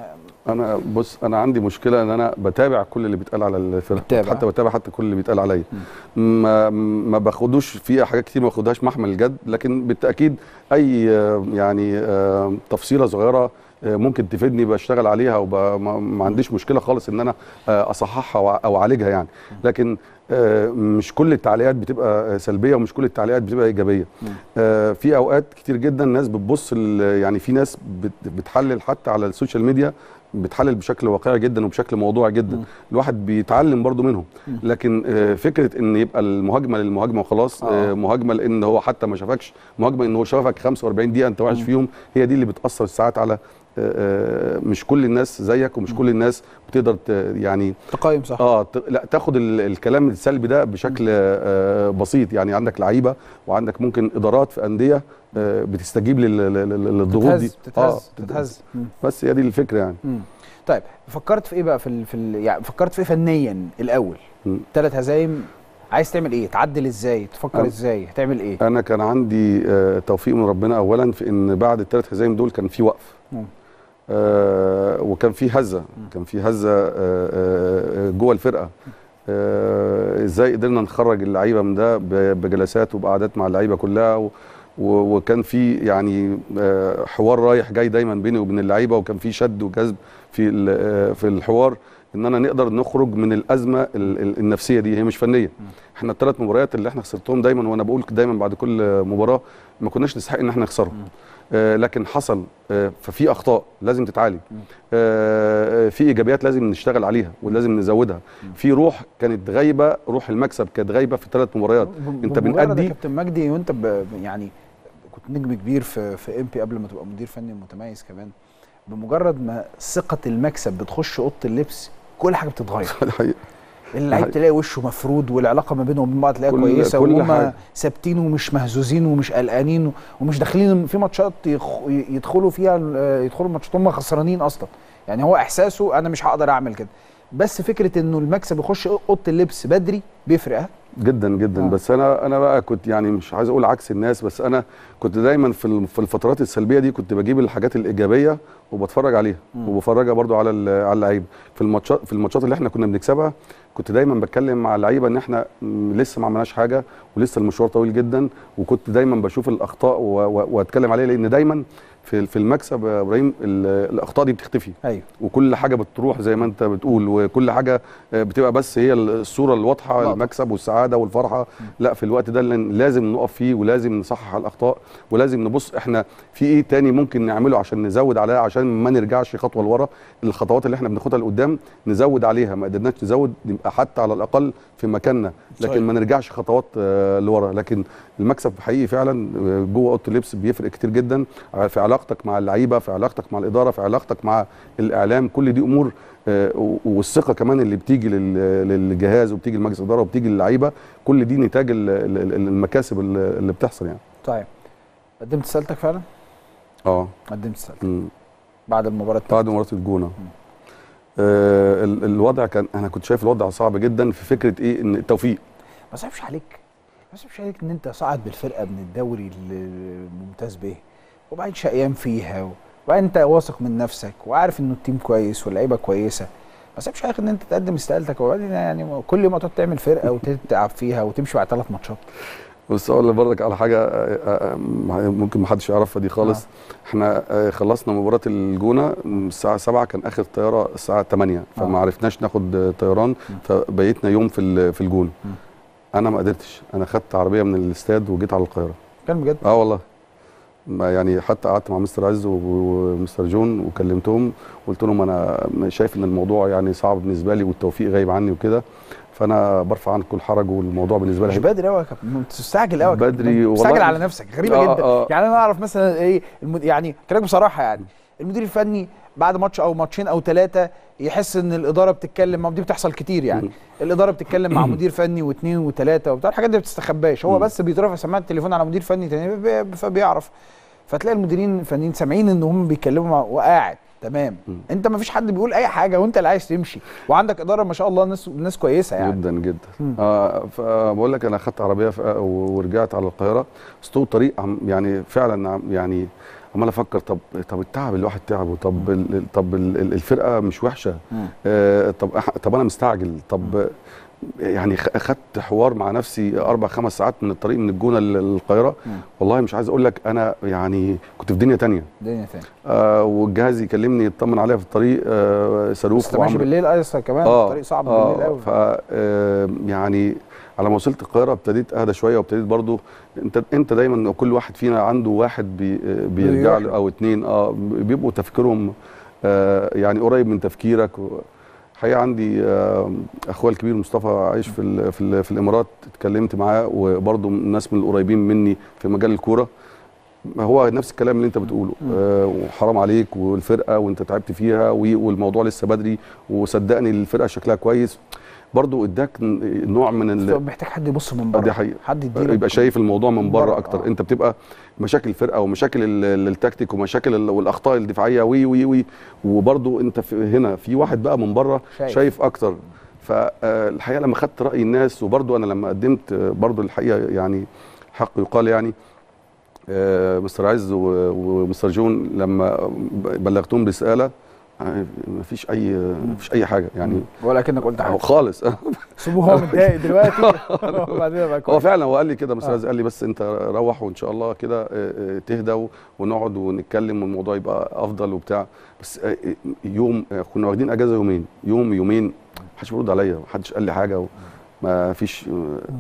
[SPEAKER 2] انا بص انا عندي مشكله ان انا بتابع كل اللي بيتقال على الفرقه
[SPEAKER 1] بتتابع.
[SPEAKER 2] حتى بتابع حتى كل اللي بيتقال عليا ما ما باخدوش في حاجات كتير ما باخدهاش محمل الجد لكن بالتاكيد اي آه، يعني آه، تفصيله صغيره آه، ممكن تفيدني بشتغل عليها وما عنديش مشكله خالص ان انا آه، اصححها وأ- او اعالجها يعني لكن آه، مش كل التعليقات بتبقى آه، سلبيه ومش كل التعليقات بتبقى ايجابيه آه، في اوقات كتير جدا ناس بتبص ال- يعني في ناس بت- بتحلل حتى على السوشيال ميديا بتحلل بشكل واقعي جدا وبشكل موضوعي جدا الواحد بيتعلم برضو منهم لكن آه، فكره ان يبقى المهاجمه للمهاجمه وخلاص
[SPEAKER 1] آه.
[SPEAKER 2] آه، مهاجمه لان هو حتى ما شافكش مهاجمه ان هو شافك 45 دقيقه انت وحش فيهم هي دي اللي بتاثر ساعات على آه، آه، مش كل الناس زيك ومش كل الناس بتقدر ت- يعني
[SPEAKER 1] تقيم صح
[SPEAKER 2] اه ت- لا تاخد ال- الكلام السلبي ده بشكل آه بسيط يعني عندك لعيبه وعندك ممكن ادارات في انديه آه بتستجيب لل- لل- لل- للضغوط دي
[SPEAKER 1] بتتهز بتتهز بتتهز مم.
[SPEAKER 2] بس هي دي الفكره يعني
[SPEAKER 1] مم. طيب فكرت في ايه بقى في ال... في ال... يعني فكرت في ايه فنيا الاول
[SPEAKER 2] مم.
[SPEAKER 1] ثلاث هزايم عايز تعمل ايه تعدل ازاي تفكر
[SPEAKER 2] أنا-
[SPEAKER 1] ازاي هتعمل ايه
[SPEAKER 2] انا كان عندي آه توفيق من ربنا اولا في ان بعد الثلاث هزايم دول كان في وقف
[SPEAKER 1] مم.
[SPEAKER 2] آه وكان في هزه كان في هزه آه آه جوه الفرقه آه ازاي قدرنا نخرج اللعيبه من ده ب- بجلسات وبقعدات مع اللعيبه كلها و و- وكان في يعني آه، حوار رايح جاي دايما بيني وبين اللعيبه وكان في شد وجذب في ال- آه، في الحوار اننا نقدر نخرج من الازمه ال- ال- النفسيه دي هي مش فنيه احنا الثلاث مباريات اللي احنا خسرتهم دايما وانا بقول دايما بعد كل مباراه ما كناش نستحق ان احنا نخسرهم آه لكن حصل آه ففي اخطاء لازم تتعالج آه آه، في ايجابيات لازم نشتغل عليها ولازم نزودها في روح كانت غايبه روح المكسب كانت غايبه في الثلاث مباريات انت
[SPEAKER 1] بمجرد يا
[SPEAKER 2] بنأدي
[SPEAKER 1] كابتن مجدي وانت ب... يعني كنت نجم كبير في في ام بي قبل ما تبقى مدير فني متميز كمان بمجرد ما ثقه المكسب بتخش اوضه اللبس كل حاجه بتتغير
[SPEAKER 2] الحقيقة.
[SPEAKER 1] اللعيب
[SPEAKER 2] حقيقة.
[SPEAKER 1] تلاقي وشه مفرود والعلاقه ما بينهم وبين بعض تلاقيها
[SPEAKER 2] كل-
[SPEAKER 1] كويسه
[SPEAKER 2] كل
[SPEAKER 1] وهم
[SPEAKER 2] حاجة.
[SPEAKER 1] ثابتين ومش مهزوزين ومش قلقانين ومش داخلين في ماتشات يخ- يدخلوا فيها ال- يدخلوا ماتشات هم خسرانين اصلا يعني هو احساسه انا مش هقدر اعمل كده بس فكره انه المكسب يخش اوضه اللبس بدري بيفرق ها؟
[SPEAKER 2] جدا جدا
[SPEAKER 1] آه.
[SPEAKER 2] آه. بس انا انا بقى كنت يعني مش عايز اقول عكس الناس بس انا كنت دايما في ال- في الفترات السلبيه دي كنت بجيب الحاجات الايجابيه وبتفرج عليها
[SPEAKER 1] مم.
[SPEAKER 2] وبفرجها برضو على ال- على اللعيبه في الماتشات في الماتشات اللي احنا كنا بنكسبها كنت دايما بتكلم مع اللعيبه ان احنا م- لسه ما عملناش حاجه ولسه المشوار طويل جدا وكنت دايما بشوف الاخطاء و- و- واتكلم عليها لان دايما في في المكسب يا ابراهيم ال- الاخطاء دي بتختفي
[SPEAKER 1] ايوه
[SPEAKER 2] وكل حاجه بتروح زي ما انت بتقول وكل حاجه آه، بتبقى بس هي الصوره الواضحه
[SPEAKER 1] لقطة.
[SPEAKER 2] المكسب والسعاده والفرحه لا في الوقت ده اللي لازم نقف فيه ولازم نصحح الاخطاء ولازم نبص احنا في ايه تاني ممكن نعمله عشان نزود عليها عشان ما نرجعش خطوه لورا الخطوات اللي احنا بناخدها لقدام نزود عليها ما قدرناش نزود نبقى حتى على الاقل في مكاننا
[SPEAKER 1] صحيح.
[SPEAKER 2] لكن ما نرجعش خطوات آه، لورا لكن المكسب حقيقي فعلا آه، جوه اوضه اللبس بيفرق كتير جدا في علاقتك مع اللعيبه في علاقتك مع الاداره في علاقتك مع الاعلام كل دي امور آه، و- والثقه كمان اللي بتيجي لل- للجهاز وبتيجي لمجلس الاداره وبتيجي للعيبه كل دي نتاج ال- ال- ال- المكاسب اللي اللي بتحصل يعني
[SPEAKER 1] طيب قدمت استقالتك فعلا؟
[SPEAKER 2] اه
[SPEAKER 1] قدمت استقالتك
[SPEAKER 2] مم.
[SPEAKER 1] بعد المباراه التالتة.
[SPEAKER 2] بعد مباراه الجونه آه ال- الوضع كان انا كنت شايف الوضع صعب جدا في فكره ايه ان التوفيق
[SPEAKER 1] ما صعبش عليك ما صعبش عليك ان انت صاعد بالفرقه من الدوري الممتاز به وبعدين شقيان فيها وبعدين انت واثق من نفسك وعارف انه التيم كويس واللعيبه كويسه ما صعبش عليك ان انت تقدم استقالتك وبعدين يعني كل ما تقعد تعمل فرقه وتتعب فيها وتمشي بعد ثلاث ماتشات
[SPEAKER 2] بص اقول لك على حاجه آه، آه، ممكن ما حدش يعرفها دي خالص احنا آه، خلصنا مباراه الجونه الساعه 7 كان اخر طياره الساعه 8 فما
[SPEAKER 1] آه.
[SPEAKER 2] عرفناش ناخد آه، طيران فبيتنا يوم في ال- في الجونه
[SPEAKER 1] م.
[SPEAKER 2] انا ما قدرتش انا خدت عربيه من الاستاد وجيت على القاهره
[SPEAKER 1] كان بجد
[SPEAKER 2] اه والله ما يعني حتى قعدت مع مستر عز و- ومستر جون وكلمتهم قلت لهم انا شايف ان الموضوع يعني صعب بالنسبه لي والتوفيق غايب عني وكده فانا برفع عنكم الحرج والموضوع بالنسبه لي
[SPEAKER 1] مش بدري قوي يا كابتن تستعجل قوي
[SPEAKER 2] بدري والله.
[SPEAKER 1] مستعجل على نفسك غريبه
[SPEAKER 2] آه،
[SPEAKER 1] جدا
[SPEAKER 2] آه.
[SPEAKER 1] يعني انا اعرف مثلا ايه المد... يعني كلامك بصراحه يعني المدير الفني بعد ماتش او ماتشين او ثلاثه يحس ان الاداره بتتكلم ما دي بتحصل كتير يعني
[SPEAKER 2] مم.
[SPEAKER 1] الاداره بتتكلم مع مدير فني واثنين وثلاثه وبتاع الحاجات دي ما بتستخباش هو
[SPEAKER 2] مم.
[SPEAKER 1] بس بيترفع سماعه التليفون على مدير فني تاني بي- فبيعرف فتلاقي المديرين الفنيين سامعين ان هم بيتكلموا مع وقاعد تمام
[SPEAKER 2] مم.
[SPEAKER 1] انت ما فيش حد بيقول اي حاجه وانت اللي عايز تمشي وعندك اداره ما شاء الله ناس ناس كويسه يعني
[SPEAKER 2] جدا جدا
[SPEAKER 1] مم.
[SPEAKER 2] آه فبقول لك انا اخدت عربيه ف- ورجعت على القاهره بس طول الطريق عم- يعني فعلا عم- يعني عمال افكر طب طب التعب اللي الواحد تعبه طب ال- ال- طب ال- ال- الفرقه مش وحشه
[SPEAKER 1] مم.
[SPEAKER 2] آه طب أح- طب انا مستعجل طب يعني خ- اخدت حوار مع نفسي اربع خمس ساعات من الطريق من الجونه لل- للقاهره
[SPEAKER 1] مم.
[SPEAKER 2] والله مش عايز اقول لك انا يعني كنت في دنيا تانية
[SPEAKER 1] الدنيا تاني
[SPEAKER 2] آه والجهاز يكلمني يطمن عليا في الطريق آه صاروخ
[SPEAKER 1] بس أنت ماشي
[SPEAKER 2] وعمرو-
[SPEAKER 1] بالليل اصلا كمان
[SPEAKER 2] اه
[SPEAKER 1] الطريق صعب بالليل قوي
[SPEAKER 2] ف آه، يعني على ما وصلت القاهره ابتديت اهدى شويه وابتديت برضو انت انت دايما كل واحد فينا عنده واحد بي آه، بيرجع
[SPEAKER 1] بيروح
[SPEAKER 2] له
[SPEAKER 1] له.
[SPEAKER 2] او اتنين اه بيبقوا تفكيرهم آه يعني قريب من تفكيرك و- الحقيقه عندي آه، اخويا الكبير مصطفى عايش في ال في, ال في الامارات اتكلمت معاه وبرضه ناس من القريبين مني في مجال الكوره هو نفس الكلام اللي انت بتقوله
[SPEAKER 1] مم.
[SPEAKER 2] آه وحرام عليك والفرقه وانت تعبت فيها و- والموضوع لسه بدري وصدقني الفرقه شكلها كويس برضو اداك ن- نوع من ال...
[SPEAKER 1] بس محتاج حد يبص من بره
[SPEAKER 2] دي حقيقة.
[SPEAKER 1] حد يديله
[SPEAKER 2] يبقى شايف الموضوع من
[SPEAKER 1] من
[SPEAKER 2] بره
[SPEAKER 1] بره،
[SPEAKER 2] اكتر
[SPEAKER 1] آه.
[SPEAKER 2] انت بتبقى مشاكل الفرقه ومشاكل ال- ال- التكتيك ومشاكل ال- والاخطاء الدفاعيه وي وي وي وبرضو انت في هنا في واحد بقى من بره
[SPEAKER 1] شايف.
[SPEAKER 2] شايف, شايف اكتر فالحقيقه لما خدت راي الناس وبرضو انا لما قدمت آه، برضو الحقيقه يعني حق يقال يعني آه، مستر عز و- ومستر جون لما بلغتهم رساله آه، مفيش اي مفيش اي حاجه يعني
[SPEAKER 1] ولكنك قلت
[SPEAKER 2] هو
[SPEAKER 1] حاجه
[SPEAKER 2] خالص
[SPEAKER 1] سيبوه هو متضايق دلوقتي وبعدين بقى
[SPEAKER 2] هو
[SPEAKER 1] كويس
[SPEAKER 2] فعلا هو قال لي كده مستر عز قال لي بس انت روح وان شاء الله كده آه، آه، تهدى و- ونقعد ونتكلم والموضوع يبقى افضل وبتاع بس آه، آه، يوم آه، كنا واخدين اجازه يومين يوم يومين محدش بيرد عليا محدش قال لي حاجه ما فيش آه،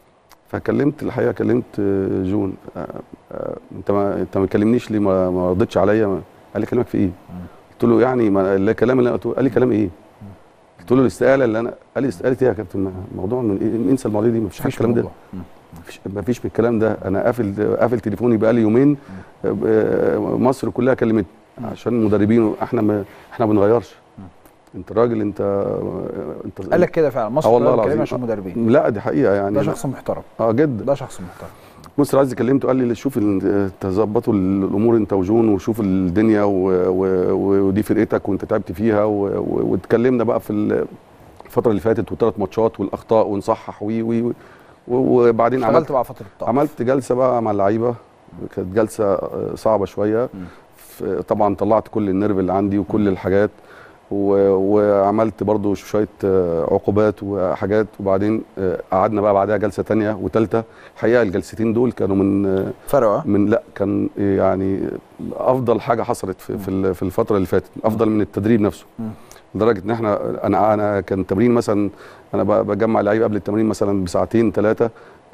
[SPEAKER 2] فكلمت الحقيقه كلمت آه، جون آه، آه، انت ما انت ما كلمنيش ليه ما ما ردتش عليا ما- قال لي كلامك في ايه؟ قلت له يعني ما الكلام اللي انا قلته قال لي كلام ايه؟ قلت له الاستقاله اللي انا قال لي استقاله ايه يا كابتن ما- موضوع من إيه؟ انسى المواضيع دي ما فيش حاجه الكلام ده
[SPEAKER 1] موضوع. مم.
[SPEAKER 2] مفيش مفيش من الكلام ده انا قافل قافل تليفوني بقالي يومين آه، مصر كلها كلمتني
[SPEAKER 1] مم.
[SPEAKER 2] عشان المدربين احنا ما احنا ما بنغيرش انت راجل انت انت
[SPEAKER 1] قال لك كده فعلا مصر
[SPEAKER 2] آه والله
[SPEAKER 1] كلها بتتكلم
[SPEAKER 2] العظيم.
[SPEAKER 1] عشان مدربين
[SPEAKER 2] لا دي حقيقه يعني
[SPEAKER 1] ده شخص محترم
[SPEAKER 2] اه جدا
[SPEAKER 1] ده شخص محترم
[SPEAKER 2] مستر عايز كلمته قال لي شوف ال- تظبطوا الامور انت وجون وشوف الدنيا و... و... و- ودي فرقتك وانت تعبت فيها و... و... واتكلمنا بقى في ال- الفتره اللي فاتت والثلاث ماتشات والاخطاء ونصحح وي وي و- وبعدين عملت
[SPEAKER 1] اشتغلت بقى فتره الطاقه
[SPEAKER 2] عملت جلسه بقى مع اللعيبه كانت جلسه آه، صعبه شويه
[SPEAKER 1] مم.
[SPEAKER 2] ف- طبعا طلعت كل النرف اللي عندي وكل الحاجات و- وعملت برضو شويه آه، عقوبات وحاجات وبعدين آه، قعدنا بقى بعدها جلسه تانية وثالثه الحقيقه الجلستين دول كانوا من آه،
[SPEAKER 1] فرقه
[SPEAKER 2] من لا كان يعني افضل حاجه حصلت في في ال- في الفتره اللي فاتت افضل من التدريب نفسه
[SPEAKER 1] مم.
[SPEAKER 2] لدرجه ان احنا انا انا كان تمرين مثلا انا ب- بجمع لعيبه قبل التمرين مثلا بساعتين ثلاثه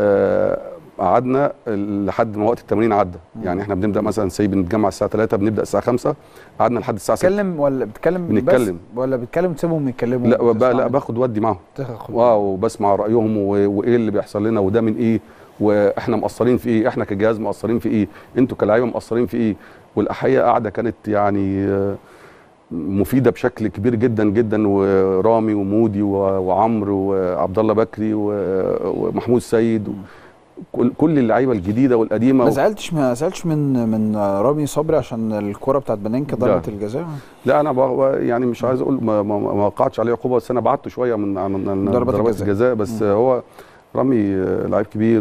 [SPEAKER 2] قعدنا لحد ما وقت التمرين عدى
[SPEAKER 1] مم.
[SPEAKER 2] يعني احنا بنبدا مثلا سي بنتجمع الساعه 3 بنبدا الساعه 5 قعدنا لحد الساعه 6
[SPEAKER 1] بتتكلم ولا بتتكلم
[SPEAKER 2] بنتكلم.
[SPEAKER 1] بس ولا بتتكلم تسيبهم يتكلموا
[SPEAKER 2] لا
[SPEAKER 1] وتسمع
[SPEAKER 2] بقى لا
[SPEAKER 1] منهم؟
[SPEAKER 2] باخد ودي معاهم
[SPEAKER 1] تاخد
[SPEAKER 2] واو وبسمع رايهم و- وايه اللي بيحصل لنا وده من ايه واحنا مقصرين في ايه احنا كجهاز مقصرين في ايه انتوا كلاعيبه مقصرين في ايه والحقيقه قاعده كانت يعني آه، مفيده بشكل كبير جدا جدا ورامي ومودي و- وعمرو وعبد الله بكري و- ومحمود سيد كل كل اللعيبه الجديده والقديمه
[SPEAKER 1] ما زعلتش ما زعلتش من من رامي صبري عشان الكره بتاعت بنانكا
[SPEAKER 2] لا.
[SPEAKER 1] ضربه الجزاء
[SPEAKER 2] لا انا بقى يعني مش عايز اقول ما, ما, ما وقعتش عليه عقوبه بس انا بعدته شويه من عن عن
[SPEAKER 1] ضربات
[SPEAKER 2] ضربات
[SPEAKER 1] الجزاء.
[SPEAKER 2] الجزاء بس
[SPEAKER 1] مم.
[SPEAKER 2] هو رامي آه، لعيب كبير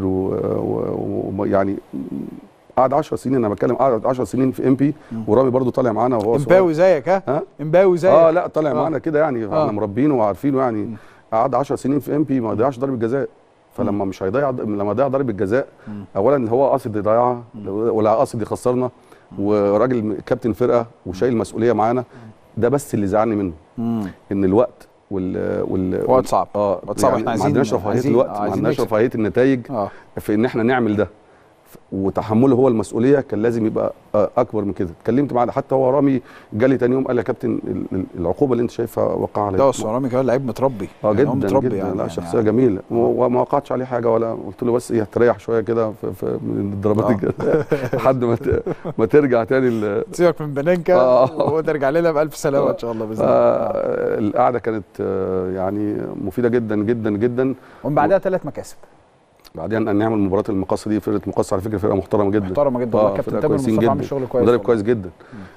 [SPEAKER 2] ويعني قعد 10 سنين انا بتكلم قعد 10 سنين في ام بي
[SPEAKER 1] مم.
[SPEAKER 2] ورامي برضو طالع معانا وهو صغير.
[SPEAKER 1] امباوي زيك ها
[SPEAKER 2] ها
[SPEAKER 1] امباوي زيك
[SPEAKER 2] اه لا طالع
[SPEAKER 1] آه.
[SPEAKER 2] معانا كده يعني
[SPEAKER 1] آه.
[SPEAKER 2] احنا مربينه وعارفينه يعني
[SPEAKER 1] مم.
[SPEAKER 2] قعد 10 سنين في ام بي ما ضيعش ضربه جزاء فلما مش هيضيع لما ضيع ضربه جزاء
[SPEAKER 1] مم.
[SPEAKER 2] اولا هو قاصد يضيعها
[SPEAKER 1] مم.
[SPEAKER 2] ولا قاصد يخسرنا وراجل كابتن فرقه وشايل مسؤوليه معانا ده بس اللي زعلني منه
[SPEAKER 1] مم.
[SPEAKER 2] ان الوقت وال وال
[SPEAKER 1] وقت صعب
[SPEAKER 2] اه
[SPEAKER 1] وقت صعب، احنا
[SPEAKER 2] ما
[SPEAKER 1] عايزين-
[SPEAKER 2] عندناش رفاهيه
[SPEAKER 1] عايزين-
[SPEAKER 2] الوقت
[SPEAKER 1] آه،
[SPEAKER 2] ما
[SPEAKER 1] عايزين
[SPEAKER 2] عندناش
[SPEAKER 1] نكسب.
[SPEAKER 2] رفاهيه النتائج
[SPEAKER 1] اه
[SPEAKER 2] في ان احنا نعمل ده ف- وتحمله هو المسؤوليه كان لازم يبقى آه، اكبر من كده اتكلمت معاه حتى هو رامي جالي تاني يوم قال لي يا كابتن ال- ال- العقوبه اللي انت شايفها وقع عليك
[SPEAKER 1] لا بس رامي كمان لعيب متربي
[SPEAKER 2] اه
[SPEAKER 1] يعني هو
[SPEAKER 2] جدا
[SPEAKER 1] متربي
[SPEAKER 2] جدا
[SPEAKER 1] يعني
[SPEAKER 2] لا
[SPEAKER 1] يعني
[SPEAKER 2] شخصيه جميله و- وما وقعتش عليه حاجه ولا قلت له بس ايه تريح شويه كده في- في- من الضربات
[SPEAKER 1] آه.
[SPEAKER 2] الجزاء لحد ما ت- ما ترجع تاني ال-
[SPEAKER 1] سيبك من بنانكا
[SPEAKER 2] آه.
[SPEAKER 1] وترجع لنا بالف سلامه ان شاء الله باذن الله
[SPEAKER 2] آه، القعده كانت آه، يعني مفيده جدا جدا جدا
[SPEAKER 1] ومن بعدها ثلاث مكاسب
[SPEAKER 2] بعدين ان نعمل مباراه المقصه دي فرقه مقصه على فكره فرقه محترمه جدا
[SPEAKER 1] محترمه جدا
[SPEAKER 2] آه،
[SPEAKER 1] والله كابتن
[SPEAKER 2] فرقة
[SPEAKER 1] تامر
[SPEAKER 2] كويسين
[SPEAKER 1] مصطفى عامل
[SPEAKER 2] جدا.
[SPEAKER 1] شغل كويس
[SPEAKER 2] مدرب
[SPEAKER 1] والله.
[SPEAKER 2] كويس جدا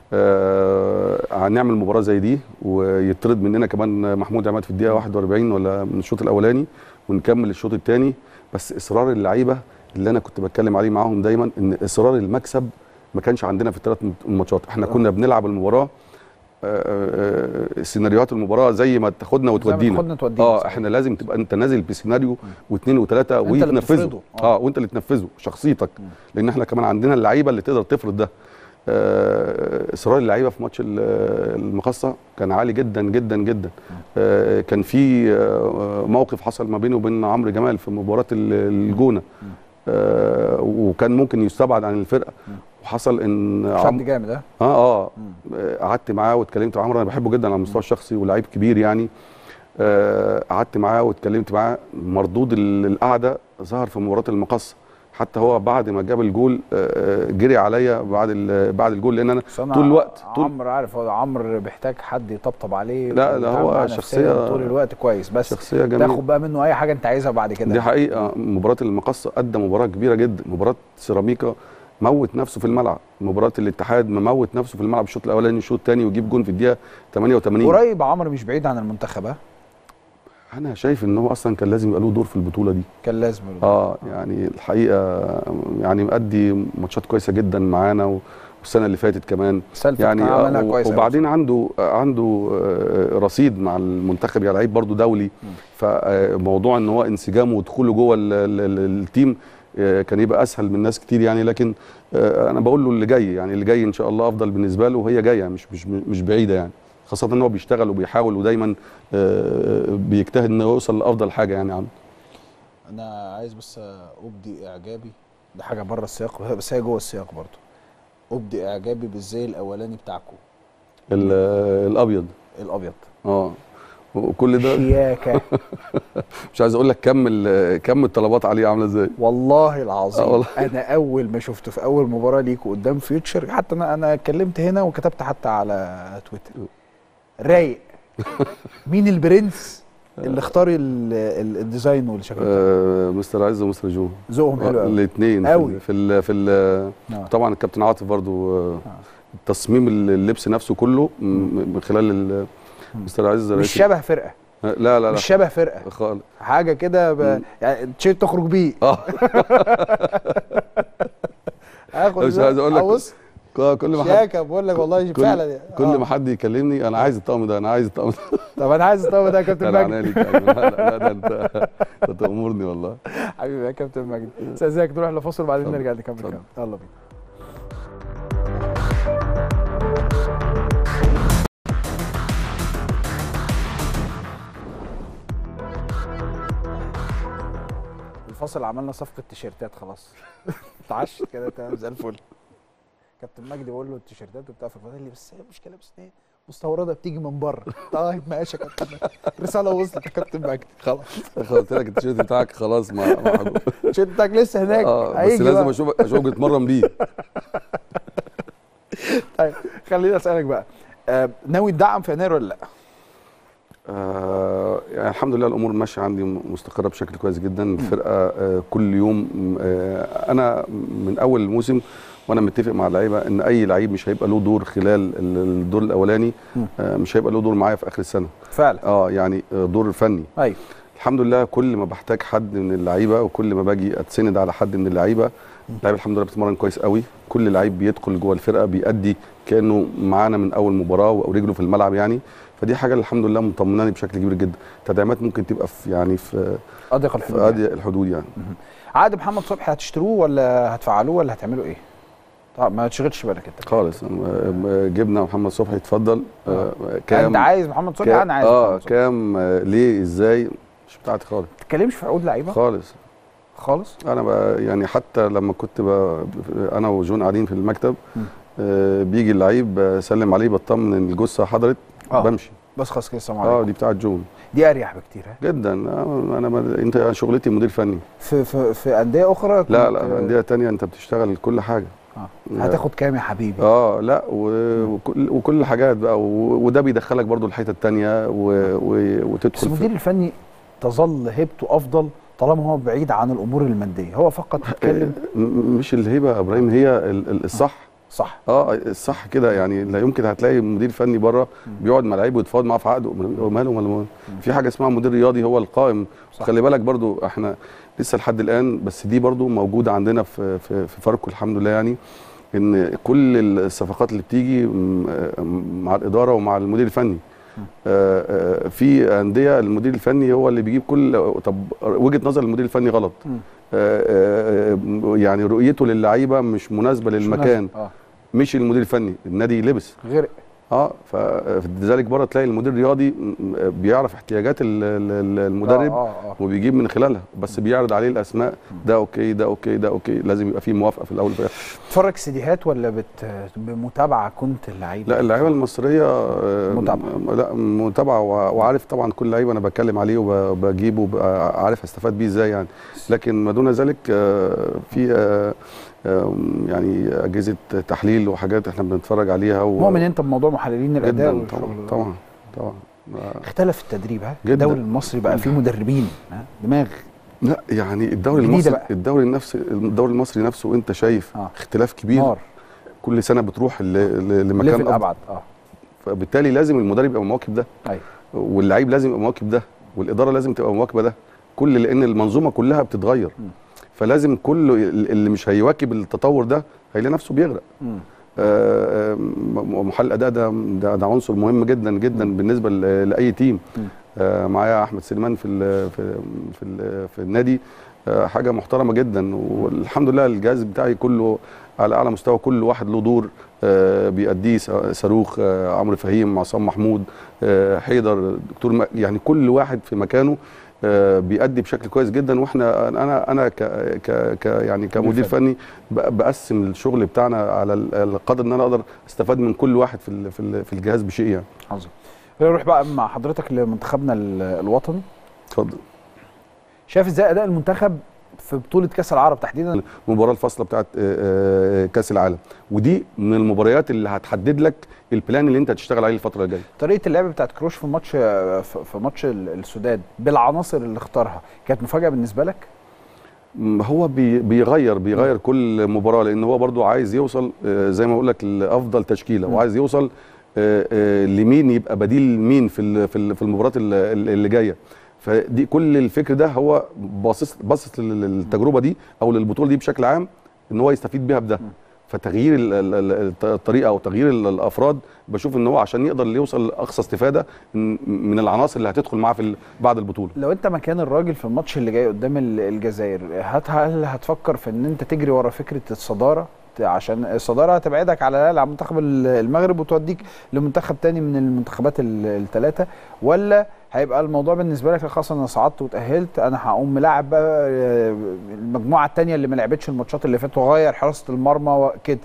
[SPEAKER 2] آه هنعمل مباراه زي دي ويطرد مننا كمان محمود عماد في الدقيقه 41 ولا من الشوط الاولاني ونكمل الشوط الثاني بس اصرار اللعيبه اللي انا كنت بتكلم عليه معاهم دايما ان اصرار المكسب ما كانش عندنا في الثلاث ماتشات احنا
[SPEAKER 1] آه.
[SPEAKER 2] كنا بنلعب المباراه آه، آه، سيناريوهات المباراه زي ما تاخدنا
[SPEAKER 1] زي ما
[SPEAKER 2] وتودينا
[SPEAKER 1] تاخدنا تودينا
[SPEAKER 2] اه
[SPEAKER 1] صحيح.
[SPEAKER 2] احنا لازم تبقى انت نازل بسيناريو واثنين وثلاثه
[SPEAKER 1] أنت اللي
[SPEAKER 2] وتنفذه
[SPEAKER 1] بتفرضه. آه.
[SPEAKER 2] اه وانت اللي تنفذه شخصيتك
[SPEAKER 1] مم.
[SPEAKER 2] لان احنا كمان عندنا اللعيبه اللي تقدر تفرض ده آه، اصرار اللعيبه في ماتش ال- المقصه كان عالي جدا جدا جدا آه، كان في آه، موقف حصل ما بينه وبين عمرو جمال في مباراه ال- الجونه آه، وكان ممكن يستبعد عن الفرقه
[SPEAKER 1] مم.
[SPEAKER 2] وحصل ان
[SPEAKER 1] شد
[SPEAKER 2] عم...
[SPEAKER 1] جامد ها
[SPEAKER 2] اه اه
[SPEAKER 1] مم.
[SPEAKER 2] آه، قعدت معاه واتكلمت مع عمرو انا بحبه جدا على المستوى الشخصي ولاعيب كبير يعني آه، قعدت معاه واتكلمت معاه مردود ال- القعده ظهر في مباراه المقص حتى هو بعد ما جاب الجول آه، آه، جري عليا بعد ال- بعد الجول لان انا
[SPEAKER 1] بس أنا
[SPEAKER 2] طول الوقت طول
[SPEAKER 1] عمرو عارف هو عمرو بيحتاج حد يطبطب عليه
[SPEAKER 2] لا، لا،
[SPEAKER 1] ويتعامل
[SPEAKER 2] هو
[SPEAKER 1] معاه
[SPEAKER 2] شخصية-
[SPEAKER 1] نفسياً طول الوقت كويس بس
[SPEAKER 2] شخصيه جميله
[SPEAKER 1] تاخد بقى منه اي حاجه انت عايزها بعد كده
[SPEAKER 2] دي حقيقه مباراه المقص ادى مباراه كبيره جدا مباراه سيراميكا موت نفسه في الملعب مباراه الاتحاد مموت نفسه في الملعب الشوط الاولاني الشوط الثاني ويجيب جون في الدقيقه 88
[SPEAKER 1] قريب عمرو مش بعيد عن المنتخب ها
[SPEAKER 2] انا شايف ان هو اصلا كان لازم يبقى له دور في البطوله دي
[SPEAKER 1] كان لازم
[SPEAKER 2] اه يعني الحقيقه يعني مأدي ماتشات كويسه جدا معانا والسنه اللي فاتت كمان
[SPEAKER 1] سالفة
[SPEAKER 2] يعني
[SPEAKER 1] كان عملها
[SPEAKER 2] آه،
[SPEAKER 1] كويس أوي.
[SPEAKER 2] وبعدين عنده عنده آه، رصيد مع المنتخب يعني لعيب برضه دولي فموضوع ان هو انسجامه ودخوله جوه ال- ال- ال- التيم آه، كان يبقى اسهل من ناس كتير يعني لكن آه، انا بقول له اللي جاي يعني اللي جاي ان شاء الله افضل بالنسبه له وهي جايه مش مش مش بعيده يعني خاصه ان هو بيشتغل وبيحاول ودايما آه، بيجتهد انه يوصل لافضل حاجه يعني عنده
[SPEAKER 1] انا عايز بس ابدي اعجابي ده حاجه بره السياق بس هي جوه السياق برضه ابدي اعجابي بالزي الاولاني بتاعكم
[SPEAKER 2] ال- الابيض
[SPEAKER 1] الابيض
[SPEAKER 2] اه وكل ده
[SPEAKER 1] شياكه
[SPEAKER 2] مش عايز اقول لك كم ال- كم الطلبات عليه عامله ازاي
[SPEAKER 1] والله العظيم
[SPEAKER 2] آه والله.
[SPEAKER 1] انا اول ما شفته في اول مباراه ليكوا قدام فيوتشر حتى انا انا اتكلمت هنا وكتبت حتى على تويتر رايق مين البرنس اللي اختار ال- ال- الديزاين والشكل
[SPEAKER 2] آه مستر عز ومستر جو
[SPEAKER 1] ذوقهم حلو قوي
[SPEAKER 2] الاثنين
[SPEAKER 1] أوي.
[SPEAKER 2] في ال في ال
[SPEAKER 1] آه.
[SPEAKER 2] طبعا الكابتن عاطف برضو آه، تصميم اللبس نفسه كله م- من خلال ال- مستر عز
[SPEAKER 1] مش
[SPEAKER 2] رئيس-
[SPEAKER 1] شبه فرقه
[SPEAKER 2] لا لا لا
[SPEAKER 1] مش شبه فرقه
[SPEAKER 2] خالص
[SPEAKER 1] حاجه كده ب...
[SPEAKER 2] مم.
[SPEAKER 1] يعني تيشيرت تخرج بيه
[SPEAKER 2] اه
[SPEAKER 1] هاخد
[SPEAKER 2] مش عايز أقول لك
[SPEAKER 1] بص
[SPEAKER 2] كل ما حد
[SPEAKER 1] شياكه بقول لك والله
[SPEAKER 2] كل-
[SPEAKER 1] فعلا
[SPEAKER 2] كل
[SPEAKER 1] آه.
[SPEAKER 2] ما حد يكلمني انا عايز الطقم ده انا عايز الطقم ده
[SPEAKER 1] طب انا عايز الطقم ده يا كابتن
[SPEAKER 2] انا
[SPEAKER 1] مجدي
[SPEAKER 2] عناية ليك يا أيمن. لا لا لا، ده انت انت تامرني والله
[SPEAKER 1] حبيبي يا كابتن مجدي استاذنك نروح لفاصل وبعدين
[SPEAKER 2] اتفضل.
[SPEAKER 1] نرجع نكمل
[SPEAKER 2] اتفضل.
[SPEAKER 1] كلام يلا بينا الفاصل عملنا صفقه تيشيرتات خلاص اتعشت كده تمام زي الفل كابتن مجدي بقول له التيشيرتات وبتاع فقال لي بس هي المشكله بس إن هي مستورده بتيجي من بره طيب ماشي يا كابتن مجدي. رساله وصلت يا كابتن مجدي خلاص
[SPEAKER 2] قلت لك التيشيرت بتاعك خلاص ما ما حاجة.
[SPEAKER 1] تيشيرتك لسه هناك
[SPEAKER 2] اه بس
[SPEAKER 1] هيجي
[SPEAKER 2] لازم
[SPEAKER 1] بقى.
[SPEAKER 2] اشوفك اشوفك بتتمرن بيه
[SPEAKER 1] طيب خليني اسالك بقى آه ناوي تدعم في يناير ولا لا؟
[SPEAKER 2] آه يعني الحمد لله الامور ماشيه عندي مستقره بشكل كويس جدا الفرقه آه كل يوم آه انا من اول الموسم وانا متفق مع اللعيبه ان اي لعيب مش هيبقى له دور خلال ال- الدور الاولاني
[SPEAKER 1] مم.
[SPEAKER 2] آه مش هيبقى له دور معايا في اخر السنه
[SPEAKER 1] فعلا
[SPEAKER 2] اه يعني آه دور فني
[SPEAKER 1] ايوه
[SPEAKER 2] الحمد لله كل ما بحتاج حد من اللعيبه وكل ما باجي اتسند على حد من اللعيبه اللعيبه الحمد لله بتتمرن كويس قوي كل لعيب بيدخل جوه الفرقه بيأدي كانه معانا من اول مباراه ورجله في الملعب يعني فدي حاجه الحمد لله مطمناني بشكل كبير جدا تدعيمات ممكن تبقى في يعني في,
[SPEAKER 1] اضيق
[SPEAKER 2] في
[SPEAKER 1] الحدود
[SPEAKER 2] اضيق الحدود يعني
[SPEAKER 1] عقد محمد صبحي هتشتروه ولا هتفعلوه ولا هتعملوا ايه؟ طب ما تشغلش بالك انت
[SPEAKER 2] خالص آه، جبنا محمد صبحي اتفضل آه،
[SPEAKER 1] كام انت عايز محمد صبحي
[SPEAKER 2] كام-
[SPEAKER 1] انا عايز
[SPEAKER 2] اه
[SPEAKER 1] محمد صبحي
[SPEAKER 2] كام آه، ليه ازاي مش بتاعتي خالص
[SPEAKER 1] ما تتكلمش في عقود لعيبه
[SPEAKER 2] خالص
[SPEAKER 1] خالص
[SPEAKER 2] انا بقى يعني حتى لما كنت بقى انا وجون قاعدين في المكتب
[SPEAKER 1] م.
[SPEAKER 2] آه بيجي اللعيب بسلم عليه بطمن ان الجثه حضرت
[SPEAKER 1] آه.
[SPEAKER 2] بمشي
[SPEAKER 1] بس خلاص كده السلام
[SPEAKER 2] اه
[SPEAKER 1] عليكم
[SPEAKER 2] دي بتاعت جون
[SPEAKER 1] دي اريح بكتير ها
[SPEAKER 2] جدا آه انا ما انت شغلتي مدير فني
[SPEAKER 1] في في في انديه اخرى
[SPEAKER 2] لا
[SPEAKER 1] كنت-
[SPEAKER 2] لا في انديه تانية انت بتشتغل كل حاجه
[SPEAKER 1] آه. هتاخد كام يا حبيبي؟
[SPEAKER 2] اه لا و- وكل وكل الحاجات بقى و- وده بيدخلك برضو الحته التانية و- و-
[SPEAKER 1] بس
[SPEAKER 2] وتدخل في
[SPEAKER 1] المدير الفني تظل هيبته افضل طالما هو بعيد عن الامور الماديه هو فقط يتكلم
[SPEAKER 2] م- مش الهيبه يا ابراهيم هي ال- ال- الصح
[SPEAKER 1] صح
[SPEAKER 2] اه الصح كده يعني لا يمكن هتلاقي مدير فني بره بيقعد مع لعيب ويتفاوض معاه في عقده هو ماله ماله في حاجه اسمها مدير رياضي هو القائم
[SPEAKER 1] صح.
[SPEAKER 2] خلي بالك برضو احنا لسه لحد الان بس دي برضو موجوده عندنا في في, في فاركو الحمد لله يعني ان كل الصفقات اللي بتيجي م- م- مع الاداره ومع المدير الفني آه، آه، في انديه المدير الفني هو اللي بيجيب كل طب وجهه نظر المدير الفني غلط
[SPEAKER 1] مم.
[SPEAKER 2] آه، آه، آه، يعني رؤيته للعيبه مش مناسبه
[SPEAKER 1] مش
[SPEAKER 2] للمكان
[SPEAKER 1] مناسب. اه
[SPEAKER 2] مش المدير الفني النادي لبس
[SPEAKER 1] غير
[SPEAKER 2] اه فلذلك بره تلاقي المدير الرياضي م- م- بيعرف احتياجات ال- ال- المدرب
[SPEAKER 1] اه اه, آه.
[SPEAKER 2] وبيجيب من خلالها بس بيعرض عليه الاسماء ده اوكي ده اوكي ده اوكي لازم يبقى فيه موافقه في الاول وفي الاخر
[SPEAKER 1] تتفرج سيديهات ولا بت... بمتابعه كنت اللعيبه
[SPEAKER 2] لا اللعيبه المصريه آه،
[SPEAKER 1] متابعة.
[SPEAKER 2] م- لا متابعه وع- وعارف طبعا كل لعيب انا بتكلم عليه وبجيبه وببقى عارف استفاد بيه ازاي يعني لكن ما دون ذلك آه، في آه، آه، يعني اجهزه تحليل وحاجات احنا بنتفرج عليها و...
[SPEAKER 1] مؤمن انت بموضوع محللين الاداء
[SPEAKER 2] جدا طبعا
[SPEAKER 1] والشغل ده؟
[SPEAKER 2] طبعا طبعا آه،
[SPEAKER 1] اختلف التدريب ها
[SPEAKER 2] جدا.
[SPEAKER 1] الدوري المصري بقى فيه مدربين ها دماغ
[SPEAKER 2] لا يعني الدوري
[SPEAKER 1] جديدة
[SPEAKER 2] المصري
[SPEAKER 1] بقى.
[SPEAKER 2] الدوري النفسي الدوري المصري نفسه انت شايف
[SPEAKER 1] اه
[SPEAKER 2] اختلاف كبير
[SPEAKER 1] نار
[SPEAKER 2] كل سنه بتروح ل- ل- لمكان
[SPEAKER 1] ليفل
[SPEAKER 2] افضل
[SPEAKER 1] ابعد اه
[SPEAKER 2] فبالتالي لازم المدرب يبقى مواكب ده
[SPEAKER 1] ايوه
[SPEAKER 2] واللعيب لازم يبقى مواكب ده والاداره لازم تبقى مواكبه ده كل لان المنظومه كلها بتتغير
[SPEAKER 1] م.
[SPEAKER 2] فلازم كل اللي مش هيواكب التطور ده هيلاقي نفسه بيغرق
[SPEAKER 1] مم.
[SPEAKER 2] آه، آه، م- محلل الاداء ده ده, ده عنصر مهم جدا جدا بالنسبه ل- لاي تيم
[SPEAKER 1] م.
[SPEAKER 2] آه، معايا احمد سليمان في ال في في, ال في النادي آه، حاجه محترمه جدا والحمد لله الجهاز بتاعي كله على اعلى مستوى كل واحد له دور آه، بيأديه س- صاروخ آه، عمرو فهيم عصام محمود آه، حيدر دكتور م- يعني كل واحد في مكانه آه، بيأدي بشكل كويس جدا واحنا انا انا ك ك ك يعني كمدير فني ب- بقسم الشغل بتاعنا على ال- القدر ان انا اقدر استفاد من كل واحد في ال- في ال- في الجهاز بشيء يعني
[SPEAKER 1] عظيم نروح بقى مع حضرتك لمنتخبنا ال- الوطني
[SPEAKER 2] اتفضل
[SPEAKER 1] شايف ازاي اداء المنتخب في بطوله كاس العرب تحديدا
[SPEAKER 2] المباراه الفاصله بتاعت آه، آه، كاس العالم ودي من المباريات اللي هتحدد لك البلان اللي انت هتشتغل عليه الفتره الجايه
[SPEAKER 1] طريقه اللعب بتاعت كروش في ماتش في في ماتش ال- السودان بالعناصر اللي اختارها كانت مفاجاه بالنسبه لك
[SPEAKER 2] م، هو بي- بيغير بيغير كل مباراه لان هو برضو عايز يوصل آه، زي ما بقول لك لافضل تشكيله
[SPEAKER 1] مم.
[SPEAKER 2] وعايز يوصل آه، آه، لمين يبقى بديل مين في ال- في ال- في المباريات ال- ال- اللي جايه فدي كل الفكر ده هو باصص باصص لل- للتجربه دي او للبطوله دي بشكل عام ان هو يستفيد بيها بده
[SPEAKER 1] مم.
[SPEAKER 2] فتغيير ال- ال- ال- الطريقه او تغيير ال- الافراد بشوف ان هو عشان يقدر يوصل لاقصى استفاده من من العناصر اللي هتدخل معاه في ال- بعد البطوله
[SPEAKER 1] لو انت مكان الراجل في الماتش اللي جاي قدام ال- الجزائر هت هل هتفكر في ان انت تجري ورا فكره الصداره ت- عشان الصداره هتبعدك على الأقل عن منتخب ال- المغرب وتوديك لمنتخب تاني من المنتخبات الثلاثه ولا هيبقى الموضوع بالنسبه لك خلاص انا صعدت وتاهلت انا هقوم ملاعب بقى آه، المجموعه الثانيه اللي ما لعبتش الماتشات اللي فاتت واغير حراسه المرمى وكده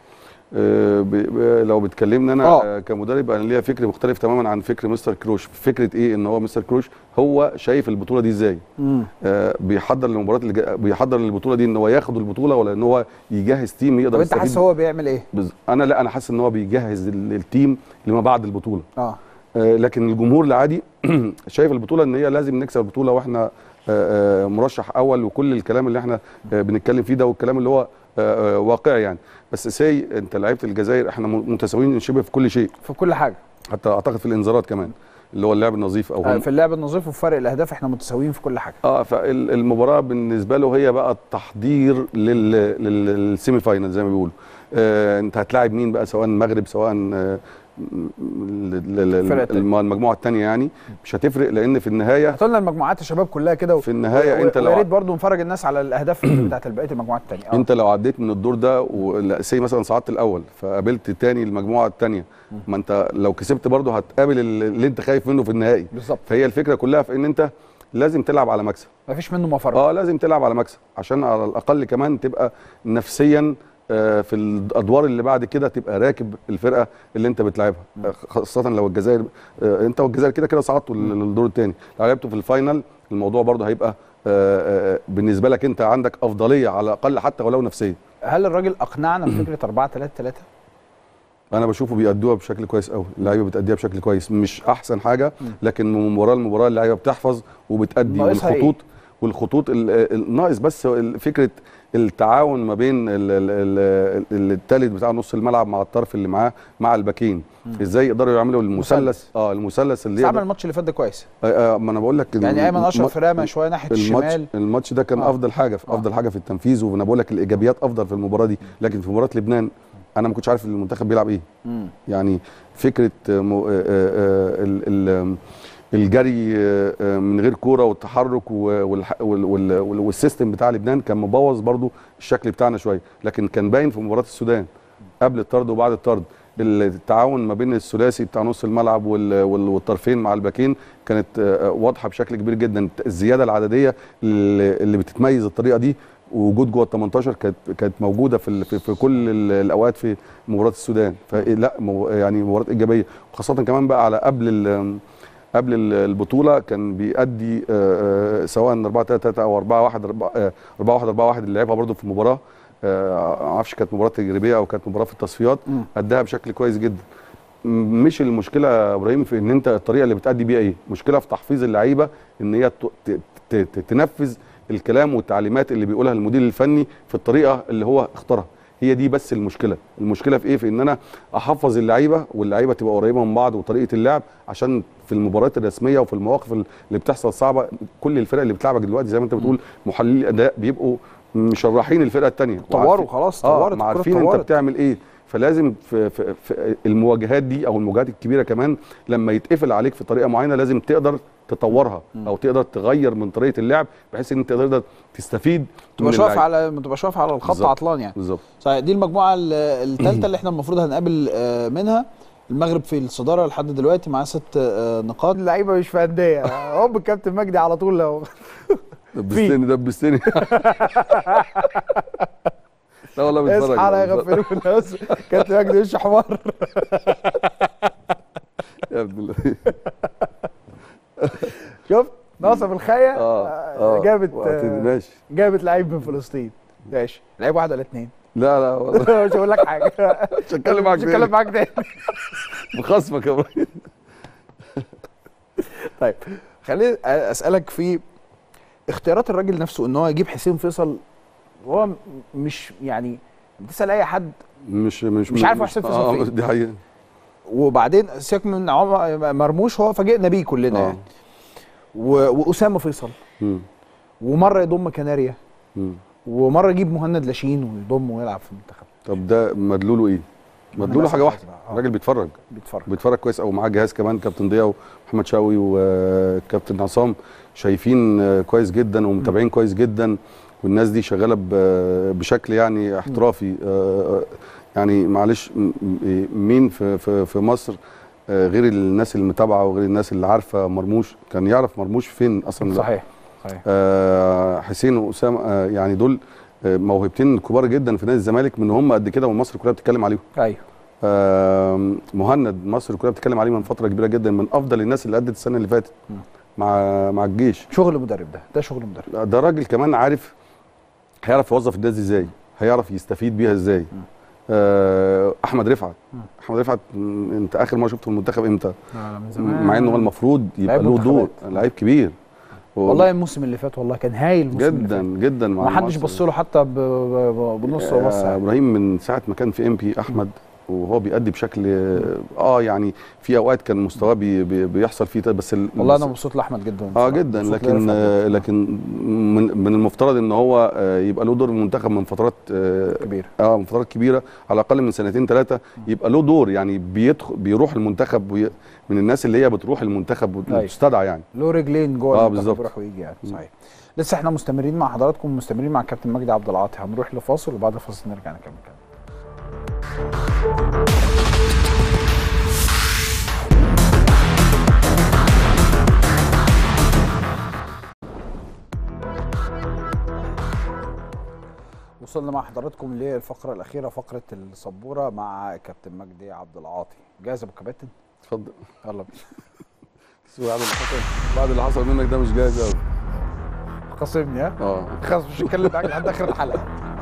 [SPEAKER 2] آه، ب- ب- لو بتكلمني انا
[SPEAKER 1] آه.
[SPEAKER 2] آه. كمدرب انا ليا فكر مختلف تماما عن فكر مستر كروش فكره ايه ان هو مستر كروش هو شايف البطوله دي ازاي آه بيحضر للمباريات اللي جا- بيحضر للبطوله دي ان هو ياخد البطوله ولا ان هو يجهز تيم يقدر
[SPEAKER 1] طب انت
[SPEAKER 2] يستفيد
[SPEAKER 1] حاسس هو بيعمل ايه؟
[SPEAKER 2] بز- انا لا انا حاسس ان هو بيجهز ال- التيم لما بعد البطوله
[SPEAKER 1] اه
[SPEAKER 2] آه، لكن الجمهور العادي شايف البطوله ان هي لازم نكسب البطوله واحنا آه، آه، مرشح اول وكل الكلام اللي احنا آه، بنتكلم فيه ده والكلام اللي هو آه، آه، واقعي يعني بس سي انت لعيبه الجزائر احنا م- متساويين شبه في كل شيء
[SPEAKER 1] في كل حاجه
[SPEAKER 2] حتى اعتقد في الانذارات كمان اللي هو اللعب النظيف او
[SPEAKER 1] آه
[SPEAKER 2] هم
[SPEAKER 1] في اللعب النظيف وفي فرق الاهداف احنا متساويين في كل حاجه
[SPEAKER 2] اه فالمباراه بالنسبه له هي بقى التحضير لل- لل- للسيمي فاينل زي ما بيقولوا آه انت هتلاعب مين بقى سواء المغرب سواء آه ل- ل- ل-
[SPEAKER 1] الفرقة التانية.
[SPEAKER 2] الم- المجموعه الثانيه يعني مش هتفرق لان في النهايه
[SPEAKER 1] هاتوا لنا المجموعات يا شباب كلها كده و-
[SPEAKER 2] في النهايه انت
[SPEAKER 1] ويا
[SPEAKER 2] لو
[SPEAKER 1] ريت برضه نفرج الناس على الاهداف بتاعت بقيه المجموعات الثانيه
[SPEAKER 2] انت لو عديت من الدور ده وسي مثلا صعدت الاول فقابلت تاني المجموعه الثانيه ما انت لو كسبت برضه هتقابل ال- اللي انت خايف منه في النهائي
[SPEAKER 1] بالظبط
[SPEAKER 2] فهي الفكره كلها في ان انت لازم تلعب على مكسب
[SPEAKER 1] مفيش منه مفر
[SPEAKER 2] اه لازم تلعب على مكسب عشان على الاقل كمان تبقى نفسيا آه، في الادوار اللي بعد كده تبقى راكب الفرقه اللي انت بتلعبها آه، خاصه لو الجزائر آه، انت والجزائر كده كده صعدتوا لل- للدور الثاني لو لعبتوا في الفاينل الموضوع برضه هيبقى آه، آه، بالنسبه لك انت عندك افضليه على الاقل حتى ولو نفسيه
[SPEAKER 1] هل الراجل اقنعنا بفكره 4 3 3
[SPEAKER 2] انا بشوفه بيأدوها بشكل كويس قوي اللعيبه بتأديها بشكل كويس مش احسن حاجه
[SPEAKER 1] مم.
[SPEAKER 2] لكن من مباراه لمباراه اللعيبه بتحفظ وبتأدي
[SPEAKER 1] ناقصها
[SPEAKER 2] والخطوط والخطوط ال- ال- ناقص بس ال- فكره التعاون ما بين الثالث بتاع نص الملعب مع الطرف اللي معاه مع الباكين ازاي يقدروا يعملوا المثلث اه المثلث اللي
[SPEAKER 1] بس عمل
[SPEAKER 2] يقدر
[SPEAKER 1] الماتش اللي فات ده كويس
[SPEAKER 2] آه آه ما انا بقول لك
[SPEAKER 1] يعني ايمن اشرف
[SPEAKER 2] الم-
[SPEAKER 1] رمى شويه ناحيه
[SPEAKER 2] الماتش
[SPEAKER 1] الشمال
[SPEAKER 2] الماتش ده كان
[SPEAKER 1] آه.
[SPEAKER 2] آه. افضل حاجه في
[SPEAKER 1] آه.
[SPEAKER 2] افضل حاجه في التنفيذ وانا بقول لك الايجابيات افضل في المباراه دي لكن في مباراه لبنان انا ما كنتش عارف المنتخب بيلعب ايه
[SPEAKER 1] مم.
[SPEAKER 2] يعني فكره آه، مو- آه، آه، ال- ال- الجري آه، آه، من غير كوره والتحرك و- والح- وال- وال- وال- والسيستم بتاع لبنان كان مبوظ برضو الشكل بتاعنا شويه لكن كان باين في مباراه السودان قبل الطرد وبعد الطرد التعاون ما بين الثلاثي بتاع نص الملعب وال- وال- والطرفين مع الباكين كانت آه، واضحه بشكل كبير جدا الزياده العدديه اللي اللي بتتميز الطريقه دي وجود جوه ال 18 كانت كانت موجوده في ال- في, في كل ال- الاوقات في مباراه السودان فلا مو- يعني مباراه ايجابيه وخاصه كمان بقى على قبل ال- قبل ال- البطوله كان بيأدي آه، آه، سواء 4 3 3 او 4 1 4 1 4 1 اللي لعبها برده في مباراه آه، ما اعرفش كانت مباراه تجريبيه او كانت مباراه في التصفيات
[SPEAKER 1] مم.
[SPEAKER 2] اداها بشكل كويس جدا م- مش المشكله يا ابراهيم في ان انت الطريقه اللي بتأدي بيها ايه مشكله في تحفيظ اللعيبه ان هي ت- ت- ت- ت- تنفذ الكلام والتعليمات اللي بيقولها المدير الفني في الطريقه اللي هو اختارها هي دي بس المشكله المشكله في ايه في ان انا احفظ اللعيبه واللعيبه تبقى قريبه من بعض وطريقه اللعب عشان في المباريات الرسميه وفي المواقف اللي بتحصل صعبه كل الفرق اللي بتلعبك دلوقتي زي ما انت بتقول محللي الاداء بيبقوا مشرحين الفرقه الثانيه
[SPEAKER 1] طوروا خلاص
[SPEAKER 2] اه
[SPEAKER 1] طورت
[SPEAKER 2] ما
[SPEAKER 1] الكرة
[SPEAKER 2] عارفين انت
[SPEAKER 1] اتطورت.
[SPEAKER 2] بتعمل ايه فلازم في, في, في المواجهات دي او المواجهات الكبيره كمان لما يتقفل عليك في طريقه معينه لازم تقدر تطورها او تقدر تغير من طريقه اللعب بحيث ان انت تقدر تستفيد
[SPEAKER 1] تبقى
[SPEAKER 2] من
[SPEAKER 1] واقف
[SPEAKER 2] اللعيبة.
[SPEAKER 1] على ما تبقاش واقف على الخط
[SPEAKER 2] بالظبط.
[SPEAKER 1] عطلان يعني
[SPEAKER 2] بالظبط
[SPEAKER 1] صحيح دي المجموعه الثالثه اللي احنا المفروض هنقابل آه، منها المغرب في الصداره لحد دلوقتي معاه ست آه، نقاط اللعيبه مش في انديه هوب الكابتن مجدي على طول لو
[SPEAKER 2] دبستني دبستني لا والله بتفرج
[SPEAKER 1] اصحى لا يغفلوا في الناس كابتن مجدي وش حمار
[SPEAKER 2] يا ابن الله
[SPEAKER 1] شفت ناصف الخيا
[SPEAKER 2] آه.
[SPEAKER 1] آه،
[SPEAKER 2] آه،
[SPEAKER 1] جابت
[SPEAKER 2] وقتني، ماشي
[SPEAKER 1] جابت لعيب من فلسطين ماشي لعيب واحد ولا اثنين
[SPEAKER 2] لا لا والله
[SPEAKER 1] مش هقول لك حاجه
[SPEAKER 2] مش هتكلم معاك
[SPEAKER 1] مش هتكلم
[SPEAKER 2] تاني.
[SPEAKER 1] معاك تاني
[SPEAKER 2] بخصمك يا ابراهيم
[SPEAKER 1] طيب خليني اسالك في اختيارات الراجل نفسه ان هو يجيب حسين فيصل هو م- مش يعني بتسال اي حد
[SPEAKER 2] مش مش
[SPEAKER 1] مش عارف حسين فيصل
[SPEAKER 2] آه،
[SPEAKER 1] فين.
[SPEAKER 2] دي حقيقه
[SPEAKER 1] وبعدين سيبك من عمر مرموش هو فاجئنا بيه كلنا
[SPEAKER 2] آه.
[SPEAKER 1] يعني و- واسامه فيصل
[SPEAKER 2] مم.
[SPEAKER 1] ومره يضم كناريا
[SPEAKER 2] مم.
[SPEAKER 1] ومره يجيب مهند لاشين ويضم ويلعب في المنتخب
[SPEAKER 2] طب ده مدلوله ايه؟ مدلوله
[SPEAKER 1] للأسف
[SPEAKER 2] حاجه واحده
[SPEAKER 1] لازم، آه.
[SPEAKER 2] الراجل بيتفرج
[SPEAKER 1] بيتفرج
[SPEAKER 2] بيتفرج كويس قوي معاه جهاز كمان كابتن ضياء ومحمد شوقي وكابتن عصام شايفين آه، كويس جدا ومتابعين كويس جدا والناس دي شغاله ب- بشكل يعني احترافي آه، يعني معلش م- م- مين في في في مصر آه، غير الناس اللي متابعه وغير الناس اللي عارفه مرموش كان يعرف مرموش فين اصلا
[SPEAKER 1] صحيح صحيح
[SPEAKER 2] آه، حسين واسامه آه، يعني دول آه، موهبتين كبار جدا في نادي الزمالك من هم قد كده ومصر كلها بتتكلم عليهم
[SPEAKER 1] ايوه
[SPEAKER 2] آه، مهند مصر كلها بتتكلم عليه من فتره كبيره جدا من افضل الناس اللي ادت السنه اللي فاتت
[SPEAKER 1] مم.
[SPEAKER 2] مع مع الجيش
[SPEAKER 1] شغل مدرب ده ده شغل مدرب
[SPEAKER 2] ده راجل كمان عارف هيعرف يوظف الناس دي ازاي هيعرف يستفيد بيها ازاي آه، احمد رفعت
[SPEAKER 1] مم.
[SPEAKER 2] احمد رفعت م، انت اخر مره شفته في المنتخب امتى
[SPEAKER 1] من
[SPEAKER 2] مع انه هو المفروض يبقى
[SPEAKER 1] لعيب
[SPEAKER 2] له دور
[SPEAKER 1] منتخبات.
[SPEAKER 2] لعيب كبير و-
[SPEAKER 1] والله الموسم اللي فات والله كان هايل الموسم اللي
[SPEAKER 2] جدا
[SPEAKER 1] فات.
[SPEAKER 2] جدا مع
[SPEAKER 1] ما حدش
[SPEAKER 2] مصر.
[SPEAKER 1] بص له حتى ب- ب- ب- بنص
[SPEAKER 2] آه،
[SPEAKER 1] وبص
[SPEAKER 2] ابراهيم من ساعه ما كان في ام بي احمد وهو بيأدي بشكل اه يعني في اوقات كان مستواه بي بي بيحصل فيه بس ال-
[SPEAKER 1] والله
[SPEAKER 2] بس-
[SPEAKER 1] انا مبسوط لاحمد جدا
[SPEAKER 2] اه
[SPEAKER 1] بصراحة.
[SPEAKER 2] جدا
[SPEAKER 1] مبسوط
[SPEAKER 2] لكن
[SPEAKER 1] لرفعت
[SPEAKER 2] آه
[SPEAKER 1] جداً.
[SPEAKER 2] لكن من, من المفترض ان هو آه يبقى له دور المنتخب من فترات آه
[SPEAKER 1] كبير
[SPEAKER 2] اه من فترات كبيره على الاقل من سنتين ثلاثه يبقى له دور يعني بيدخل بيروح المنتخب وي من الناس اللي هي بتروح المنتخب
[SPEAKER 1] أيوة.
[SPEAKER 2] وتستدعى يعني
[SPEAKER 1] له رجلين جوه
[SPEAKER 2] آه،
[SPEAKER 1] المنتخب
[SPEAKER 2] بالظبط.
[SPEAKER 1] بيروح ويجي يعني
[SPEAKER 2] مم.
[SPEAKER 1] صحيح لسه احنا مستمرين مع حضراتكم مستمرين مع كابتن مجدي عبد العاطي هنروح لفاصل وبعد الفاصل نرجع نكمل كلام وصلنا مع حضراتكم للفقرة الأخيرة فقرة السبورة مع كابتن مجدي عبد العاطي جاهز يا أبو كباتن؟
[SPEAKER 2] اتفضل
[SPEAKER 1] يلا بينا
[SPEAKER 2] بس بعد اللي حصل بعد اللي حصل منك ده مش جاهز قوي
[SPEAKER 1] خاصمني ها؟
[SPEAKER 2] اه
[SPEAKER 1] خلاص مش هتكلم معاك لحد اخر الحلقه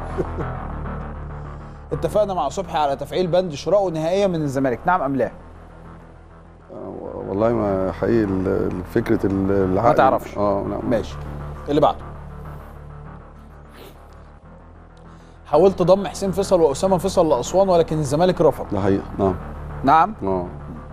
[SPEAKER 1] اتفقنا مع صبحي على تفعيل بند شراءه نهائيا من الزمالك نعم ام لا
[SPEAKER 2] آه، والله ما حقيقي ال- ال- فكره ال- العقد
[SPEAKER 1] ما تعرفش.
[SPEAKER 2] اه لا
[SPEAKER 1] ماشي اللي بعده حاولت ضم حسين فيصل واسامه فيصل لاسوان ولكن الزمالك رفض
[SPEAKER 2] ده حقيقه نعم
[SPEAKER 1] نعم
[SPEAKER 2] اه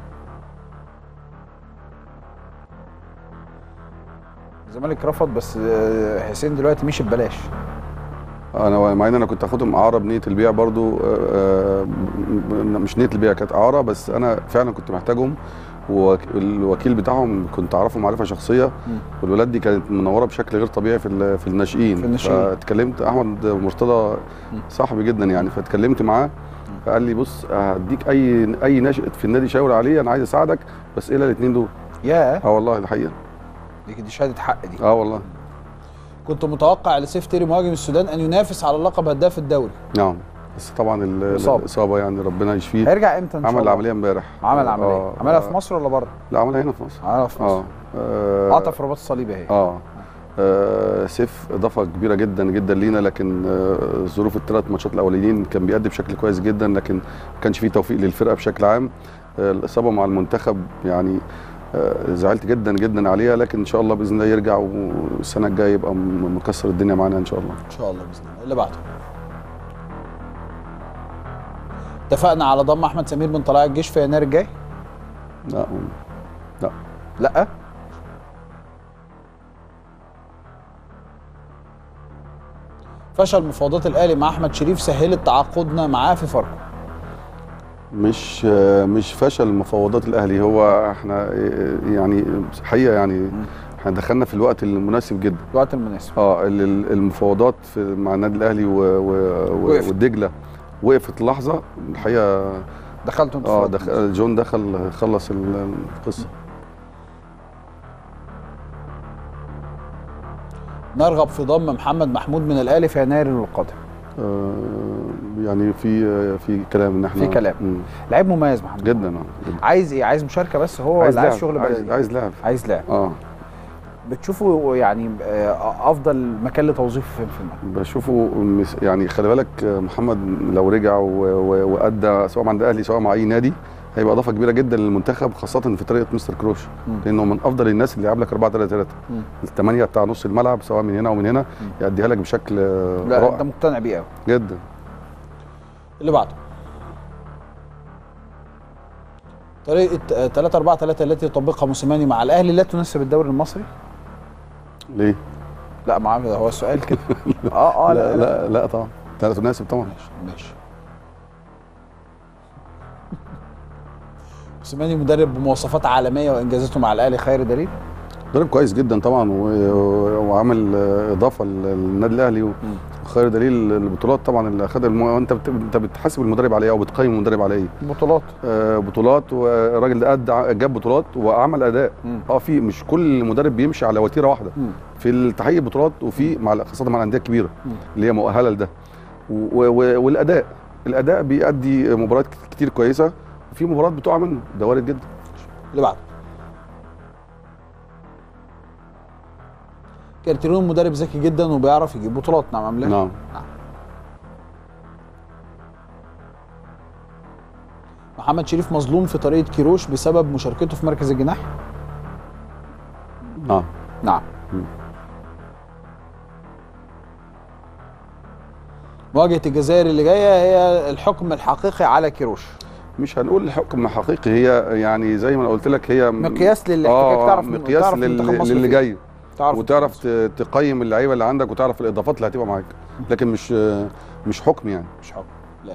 [SPEAKER 1] الزمالك رفض بس آه، حسين دلوقتي مشي ببلاش
[SPEAKER 2] انا مع ان انا كنت هاخدهم اعاره بنيه البيع برضو آه، م- م- مش نيه البيع كانت اعاره بس انا فعلا كنت محتاجهم والوكيل بتاعهم كنت اعرفه معرفه شخصيه
[SPEAKER 1] مم.
[SPEAKER 2] والولاد دي كانت منوره بشكل غير طبيعي في ال- في الناشئين
[SPEAKER 1] في الناشئين.
[SPEAKER 2] فاتكلمت احمد مرتضى
[SPEAKER 1] مم.
[SPEAKER 2] صاحبي جدا يعني فاتكلمت معاه فقال لي بص هديك اي اي ناشئ في النادي شاور عليه انا عايز اساعدك بس ايه الاثنين دول
[SPEAKER 1] يا
[SPEAKER 2] اه والله الحقيقه
[SPEAKER 1] دي دي شهاده حق دي
[SPEAKER 2] اه والله
[SPEAKER 1] كنت متوقع لسيف تيري مهاجم السودان ان ينافس على لقب هداف الدوري
[SPEAKER 2] نعم بس طبعا ال-
[SPEAKER 1] إصابة.
[SPEAKER 2] الاصابه يعني ربنا يشفيه
[SPEAKER 1] هيرجع امتى ان شاء
[SPEAKER 2] عمل
[SPEAKER 1] الله
[SPEAKER 2] العمليه امبارح
[SPEAKER 1] عمل عمليه
[SPEAKER 2] آه،
[SPEAKER 1] عملها
[SPEAKER 2] آه.
[SPEAKER 1] في مصر ولا بره
[SPEAKER 2] لا عملها هنا في مصر
[SPEAKER 1] عملها في مصر
[SPEAKER 2] اه آه،
[SPEAKER 1] عطف رباط الصليبي اهي
[SPEAKER 2] اه آه، سيف اضافه كبيره جدا جدا لينا لكن آه، ظروف الثلاث ماتشات الاولانيين كان بيأدي بشكل كويس جدا لكن ما كانش فيه توفيق للفرقه بشكل عام آه، الاصابه مع المنتخب يعني آه، زعلت جدا جدا عليها لكن ان شاء الله باذن الله يرجع والسنه الجايه يبقى م- مكسر الدنيا معانا ان شاء الله
[SPEAKER 1] ان شاء الله باذن الله اللي بعده اتفقنا على ضم احمد سمير من طلائع الجيش في يناير الجاي
[SPEAKER 2] لا لا
[SPEAKER 1] لا فشل مفاوضات الاهلي مع احمد شريف سهلت تعاقدنا معاه في فاركو
[SPEAKER 2] مش آه، مش فشل مفاوضات الاهلي هو احنا آه، يعني حقيقه يعني احنا دخلنا في الوقت المناسب جدا
[SPEAKER 1] الوقت المناسب
[SPEAKER 2] اه ال- ال- المفاوضات في مع النادي الاهلي و- و- و-
[SPEAKER 1] وقفت.
[SPEAKER 2] والدجله وقفت لحظه الحقيقه
[SPEAKER 1] دخلتوا انتوا
[SPEAKER 2] اه
[SPEAKER 1] في الوقت
[SPEAKER 2] دخل جون دخل خلص ال- القصه
[SPEAKER 1] نرغب في ضم محمد محمود من الاهلي في يناير القادم
[SPEAKER 2] آه يعني في آه، في كلام ان احنا
[SPEAKER 1] في كلام.
[SPEAKER 2] مم،
[SPEAKER 1] لعيب مميز محمد
[SPEAKER 2] جدا اه جدا
[SPEAKER 1] عايز ايه عايز مشاركه بس هو
[SPEAKER 2] عايز
[SPEAKER 1] ولا عايز
[SPEAKER 2] لعب
[SPEAKER 1] شغل
[SPEAKER 2] عايز,
[SPEAKER 1] بلدي
[SPEAKER 2] عايز لعب
[SPEAKER 1] عايز لعب
[SPEAKER 2] اه
[SPEAKER 1] بتشوفوا يعني آه، افضل مكان لتوظيفه فين في الملعب
[SPEAKER 2] بشوفه مس- يعني خلي بالك آه، محمد لو رجع و- و- وادى سواء مع النادي الاهلي سواء مع اي نادي هيبقى اضافه كبيره جدا للمنتخب خاصه في طريقه مستر كروش
[SPEAKER 1] مم.
[SPEAKER 2] لانه من افضل الناس اللي يلعب لك 4 3 3
[SPEAKER 1] مم.
[SPEAKER 2] الثمانيه بتاع نص الملعب سواء من هنا ومن هنا
[SPEAKER 1] مم.
[SPEAKER 2] يأديها لك بشكل آه،
[SPEAKER 1] لا
[SPEAKER 2] رائع
[SPEAKER 1] انت مقتنع بيه قوي
[SPEAKER 2] جدا
[SPEAKER 3] اللي بعده طريقه 3 4 3 التي يطبقها موسيماني مع الاهلي
[SPEAKER 1] الاهلي لا تناسب الدوري المصري
[SPEAKER 2] ليه؟
[SPEAKER 1] لا ما عارف، هو السؤال كده اه اه
[SPEAKER 2] لا لا لا طبعا لا تناسب طبعا
[SPEAKER 3] ماشي موسيماني مدرب بمواصفات عالميه وانجازاته مع الاهلي خير دليل
[SPEAKER 2] مدرب كويس جدا طبعا و- وعامل آه، اضافه للنادي الاهلي وخير دليل البطولات طبعا اللي اخذها الم... انت بت... انت بتحاسب المدرب على ايه او بتقيم المدرب على ايه
[SPEAKER 1] بطولات
[SPEAKER 2] آه، بطولات والراجل ده قد جاب بطولات وعمل اداء
[SPEAKER 1] مم.
[SPEAKER 2] اه في مش كل مدرب بيمشي على وتيره واحده
[SPEAKER 1] مم.
[SPEAKER 2] في تحقيق البطولات وفي مع خاصه مع الانديه الكبيره
[SPEAKER 1] مم.
[SPEAKER 2] اللي هي مؤهله لده و... و... والاداء الاداء بيؤدي مباريات كتير كويسه وفي مباريات بتقع منه ده وارد جدا
[SPEAKER 3] اللي بعده كارتيرون مدرب ذكي جدا وبيعرف يجيب بطولات نعم ام لا؟
[SPEAKER 2] نعم
[SPEAKER 3] محمد شريف مظلوم في طريقه كيروش بسبب مشاركته في مركز الجناح
[SPEAKER 2] نعم
[SPEAKER 1] نعم
[SPEAKER 3] مواجهه الجزائر اللي جايه هي
[SPEAKER 1] الحكم الحقيقي على كيروش
[SPEAKER 2] مش هنقول الحكم حقيقي هي يعني زي ما انا قلت لك هي
[SPEAKER 1] مقياس للاحتكاك
[SPEAKER 2] اه
[SPEAKER 1] تعرف
[SPEAKER 2] مقياس
[SPEAKER 1] تعرف
[SPEAKER 2] لل-
[SPEAKER 1] منتخب مصر
[SPEAKER 2] للي
[SPEAKER 1] فين.
[SPEAKER 2] جاي
[SPEAKER 1] تعرف
[SPEAKER 2] وتعرف ت- تقيم اللعيبه اللي عندك وتعرف الاضافات اللي هتبقى معاك لكن مش مش حكم يعني
[SPEAKER 3] مش حكم لا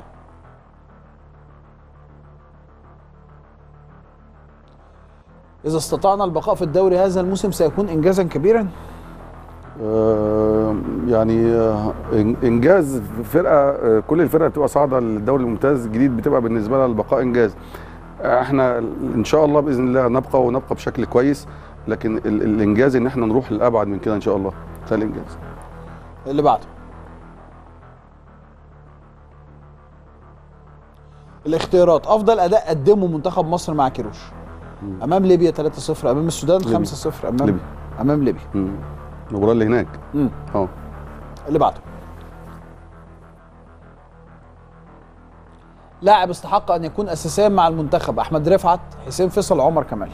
[SPEAKER 3] اذا استطعنا البقاء في الدوري هذا الموسم سيكون
[SPEAKER 1] انجازا كبيرا
[SPEAKER 2] آه، يعني آه، إن- انجاز في فرقه آه، كل الفرقه بتبقى صاعده للدوري الممتاز الجديد بتبقى بالنسبه لها البقاء انجاز احنا ان شاء الله باذن الله نبقى ونبقى بشكل كويس لكن ال- الانجاز ان احنا نروح للابعد من كده ان شاء الله ده الانجاز
[SPEAKER 3] اللي بعده الاختيارات افضل اداء قدمه منتخب مصر مع كيروش
[SPEAKER 2] مم.
[SPEAKER 3] امام ليبيا 3-0 امام السودان
[SPEAKER 2] ليبيا.
[SPEAKER 3] 5-0 امام
[SPEAKER 2] ليبيا.
[SPEAKER 3] امام ليبيا
[SPEAKER 2] مم. المباراه اللي هناك
[SPEAKER 3] مم.
[SPEAKER 2] اه
[SPEAKER 3] اللي بعده لاعب استحق ان يكون اساسيا مع المنتخب احمد رفعت
[SPEAKER 1] حسين فيصل عمر كمال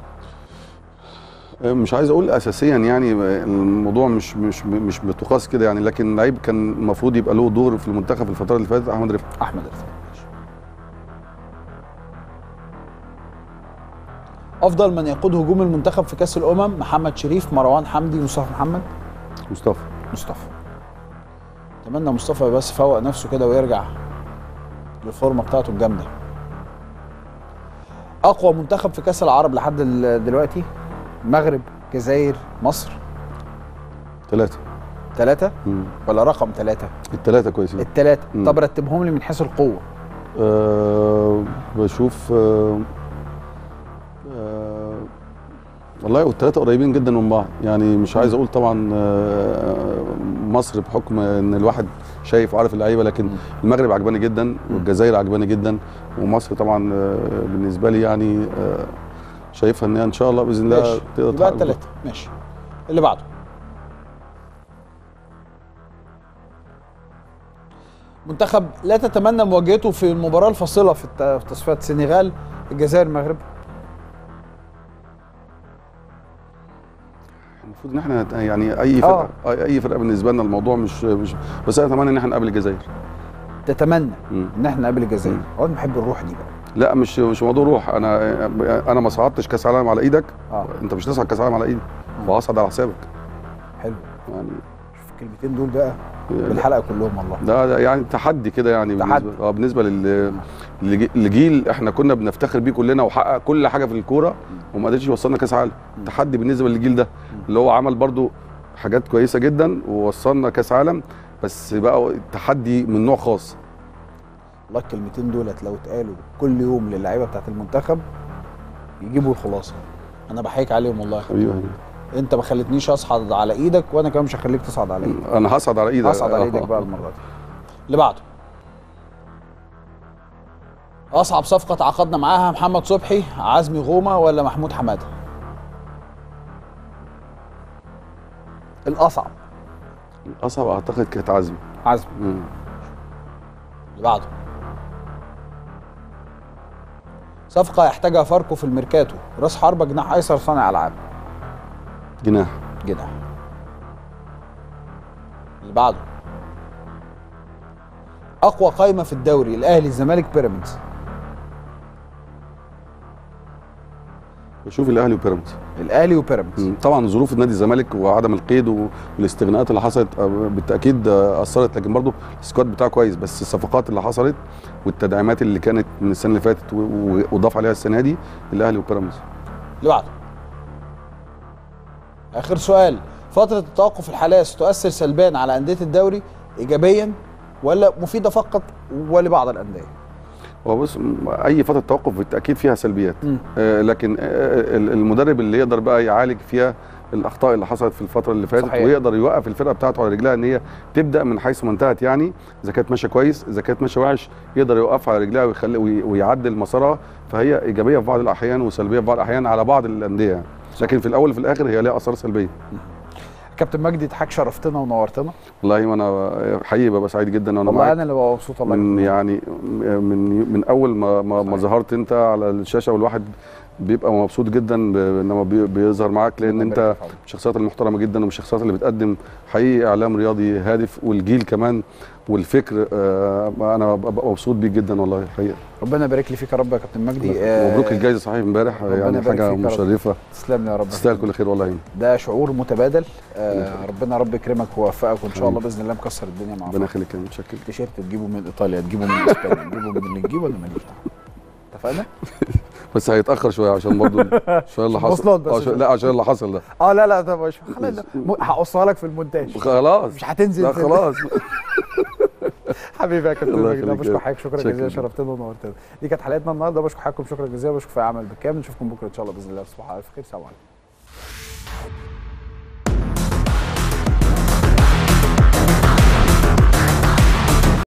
[SPEAKER 2] مش عايز اقول اساسيا يعني الموضوع مش مش مش بتقاس كده يعني لكن لعيب كان المفروض يبقى له دور في المنتخب في الفتره اللي فاتت احمد رفعت
[SPEAKER 1] احمد رفعت
[SPEAKER 3] افضل من يقود هجوم المنتخب في كاس الامم محمد شريف مروان حمدي مصطفى محمد
[SPEAKER 2] مصطفى
[SPEAKER 1] مصطفى
[SPEAKER 3] اتمنى مصطفى بس يفوق نفسه كده ويرجع للفورمه بتاعته الجامده اقوى منتخب في كاس العرب لحد
[SPEAKER 1] لحد ال- دلوقتي المغرب جزائر مصر
[SPEAKER 2] ثلاثه
[SPEAKER 1] ثلاثة ولا رقم ثلاثة؟
[SPEAKER 2] الثلاثه كويسين
[SPEAKER 1] الثلاثة
[SPEAKER 2] مم.
[SPEAKER 1] طب رتبهم لي من حيث القوة
[SPEAKER 2] أه بشوف أه أه والله والثلاثه قريبين جدا من بعض يعني مش عايز اقول طبعا آه، مصر بحكم ان الواحد شايف وعارف اللعيبه لكن
[SPEAKER 1] مم.
[SPEAKER 2] المغرب عجباني جدا والجزائر عجباني جدا ومصر طبعا آه، بالنسبه لي يعني آه، شايفها ان هي ان شاء الله باذن الله
[SPEAKER 3] ماشي
[SPEAKER 2] تقدر
[SPEAKER 3] يبقى
[SPEAKER 2] تحقق
[SPEAKER 3] الثلاثه ماشي اللي بعده منتخب لا تتمنى مواجهته في المباراه الفاصله في
[SPEAKER 1] الت- في تصفيات السنغال الجزائر المغرب
[SPEAKER 2] المفروض ان احنا يعني اي فرقه اي فرقه بالنسبه لنا الموضوع مش مش بس انا اتمنى ان احنا نقابل الجزائر
[SPEAKER 1] تتمنى
[SPEAKER 2] مم.
[SPEAKER 1] ان احنا نقابل الجزائر
[SPEAKER 2] مم.
[SPEAKER 1] هو انا بحب الروح دي بقى
[SPEAKER 2] لا مش مش موضوع روح انا انا ما صعدتش كاس عالم على ايدك
[SPEAKER 1] اه
[SPEAKER 2] انت مش تصعد كاس عالم على ايدي وهصعد على حسابك
[SPEAKER 1] حلو
[SPEAKER 2] يعني
[SPEAKER 1] شوف الكلمتين دول بقى بالحلقة كلهم والله
[SPEAKER 2] ده ده يعني تحدي كده يعني
[SPEAKER 1] تحدي.
[SPEAKER 2] بالنسبه اه بالنسبه لل للج- لجيل احنا كنا بنفتخر بيه كلنا وحقق كل حاجه في الكوره وما قدرش يوصلنا كاس عالم تحدي بالنسبه للجيل ده اللي هو عمل برضو حاجات كويسه جدا ووصلنا كاس عالم بس بقى تحدي من نوع خاص
[SPEAKER 1] والله الكلمتين دولت لو اتقالوا كل يوم للعيبة بتاعت المنتخب يجيبوا الخلاصة
[SPEAKER 3] انا بحيك عليهم والله يا
[SPEAKER 2] حبيبي
[SPEAKER 3] خالد. انت ما خلتنيش اصعد على ايدك
[SPEAKER 1] وانا كمان مش هخليك تصعد على ايدك
[SPEAKER 2] انا هصعد على ايدك
[SPEAKER 1] هصعد على ايدك بقى المرة دي
[SPEAKER 3] اللي بعده اصعب صفقه تعاقدنا معاها محمد صبحي عزمي غومه ولا محمود حماده
[SPEAKER 1] الاصعب
[SPEAKER 2] الاصعب اعتقد كانت عزمي
[SPEAKER 1] عزم
[SPEAKER 2] مم.
[SPEAKER 1] اللي بعده صفقة يحتاجها فاركو في الميركاتو راس حربة جناح ايسر صانع العاب
[SPEAKER 2] جناح
[SPEAKER 1] جناح اللي بعده اقوى قائمة في الدوري الاهلي الزمالك بيراميدز
[SPEAKER 2] بشوف الاهلي وبيراميدز
[SPEAKER 1] الاهلي وبيراميدز
[SPEAKER 2] مم. طبعا ظروف النادي الزمالك وعدم القيد و- والاستغناءات اللي حصلت آه، بالتاكيد آه، اثرت لكن برضه السكواد بتاعه كويس بس الصفقات اللي حصلت والتدعيمات اللي كانت من السنه اللي فاتت و- و- وضاف عليها السنه دي الاهلي وبيراميدز
[SPEAKER 1] اللي بعده اخر سؤال فترة التوقف الحالية ستؤثر سلبيا على أندية الدوري إيجابيا ولا مفيدة فقط ولبعض الأندية؟
[SPEAKER 2] هو بص م- اي فتره توقف بالتاكيد فيها سلبيات
[SPEAKER 1] مم.
[SPEAKER 2] آه، لكن آه، ال- المدرب اللي يقدر بقى يعالج فيها الاخطاء اللي حصلت في الفتره اللي فاتت
[SPEAKER 1] صحيح.
[SPEAKER 2] ويقدر يوقف الفرقه بتاعته على رجلها ان هي تبدا من حيث ما انتهت يعني اذا كانت ماشيه كويس اذا كانت ماشيه وحش يقدر يوقفها على رجلها ويخلي وي- ويعدل مسارها فهي ايجابيه في بعض الاحيان وسلبيه في بعض الاحيان على بعض الانديه يعني. لكن في الاول وفي الاخر هي ليها اثار سلبيه
[SPEAKER 1] كابتن مجدي تحاك شرفتنا ونورتنا
[SPEAKER 2] والله وانا حقيقي ببقى سعيد جدا وانا
[SPEAKER 1] والله
[SPEAKER 2] معاك
[SPEAKER 1] أنا اللي ببقى مبسوط الله
[SPEAKER 2] من
[SPEAKER 1] يكرمك.
[SPEAKER 2] يعني من من اول ما ما, ما
[SPEAKER 1] صحيح.
[SPEAKER 2] ظهرت انت على الشاشه والواحد بيبقى مبسوط جدا ب- انما بي- بيظهر معاك لان
[SPEAKER 1] ربنا
[SPEAKER 2] انت
[SPEAKER 1] يبارك في عمرك.
[SPEAKER 2] من الشخصيات المحترمه جدا ومن الشخصيات اللي بتقدم حقيقي اعلام رياضي هادف والجيل كمان والفكر آه، انا ببقى مبسوط بيك جدا والله الحقيقه
[SPEAKER 1] ربنا يبارك لي فيك يا رب يا كابتن مجدي آه،
[SPEAKER 2] مبروك الجائزه صحيح امبارح
[SPEAKER 1] ربنا
[SPEAKER 2] يعني
[SPEAKER 1] يبارك
[SPEAKER 2] حاجه
[SPEAKER 1] فيك يا رب.
[SPEAKER 2] مشرفه
[SPEAKER 1] تسلم لي يا رب
[SPEAKER 2] تستاهل كل خير والله
[SPEAKER 1] ده شعور متبادل آه ربنا رب يكرمك ويوفقك وان شاء الله
[SPEAKER 2] حبيبي.
[SPEAKER 1] باذن الله مكسر الدنيا مع
[SPEAKER 2] ربنا
[SPEAKER 1] بعض
[SPEAKER 2] يخليك انا متشكر
[SPEAKER 1] تيشيرت تجيبه من ايطاليا تجيبه من اسبانيا تجيبه من اللي نجيبه ولا ما نجيبه اتفقنا؟
[SPEAKER 2] بس هيتاخر شويه عشان برضه شويه اللي حصل
[SPEAKER 1] مواصلات بس
[SPEAKER 2] آه، عشان- لا عشان اللي حصل ده
[SPEAKER 1] اه لا لا ده مش خلاص م- هقصها لك في المونتاج
[SPEAKER 2] خلاص
[SPEAKER 1] مش هتنزل
[SPEAKER 2] لا
[SPEAKER 1] في-
[SPEAKER 2] خلاص
[SPEAKER 1] حبيبي يا كابتن
[SPEAKER 2] الله
[SPEAKER 1] مجدي، أنا
[SPEAKER 2] يخليك
[SPEAKER 1] بشكر
[SPEAKER 2] يا-
[SPEAKER 1] حضرتك شكرا
[SPEAKER 2] شكرا.
[SPEAKER 1] جزيلا شرفتنا ونورتنا دي كانت حلقتنا النهارده بشكر حضراتكم شكرا جزيلا بشكر في عمل بالكامل نشوفكم بكره ان شاء الله باذن الله تصبحوا على الف خير سلام عليكم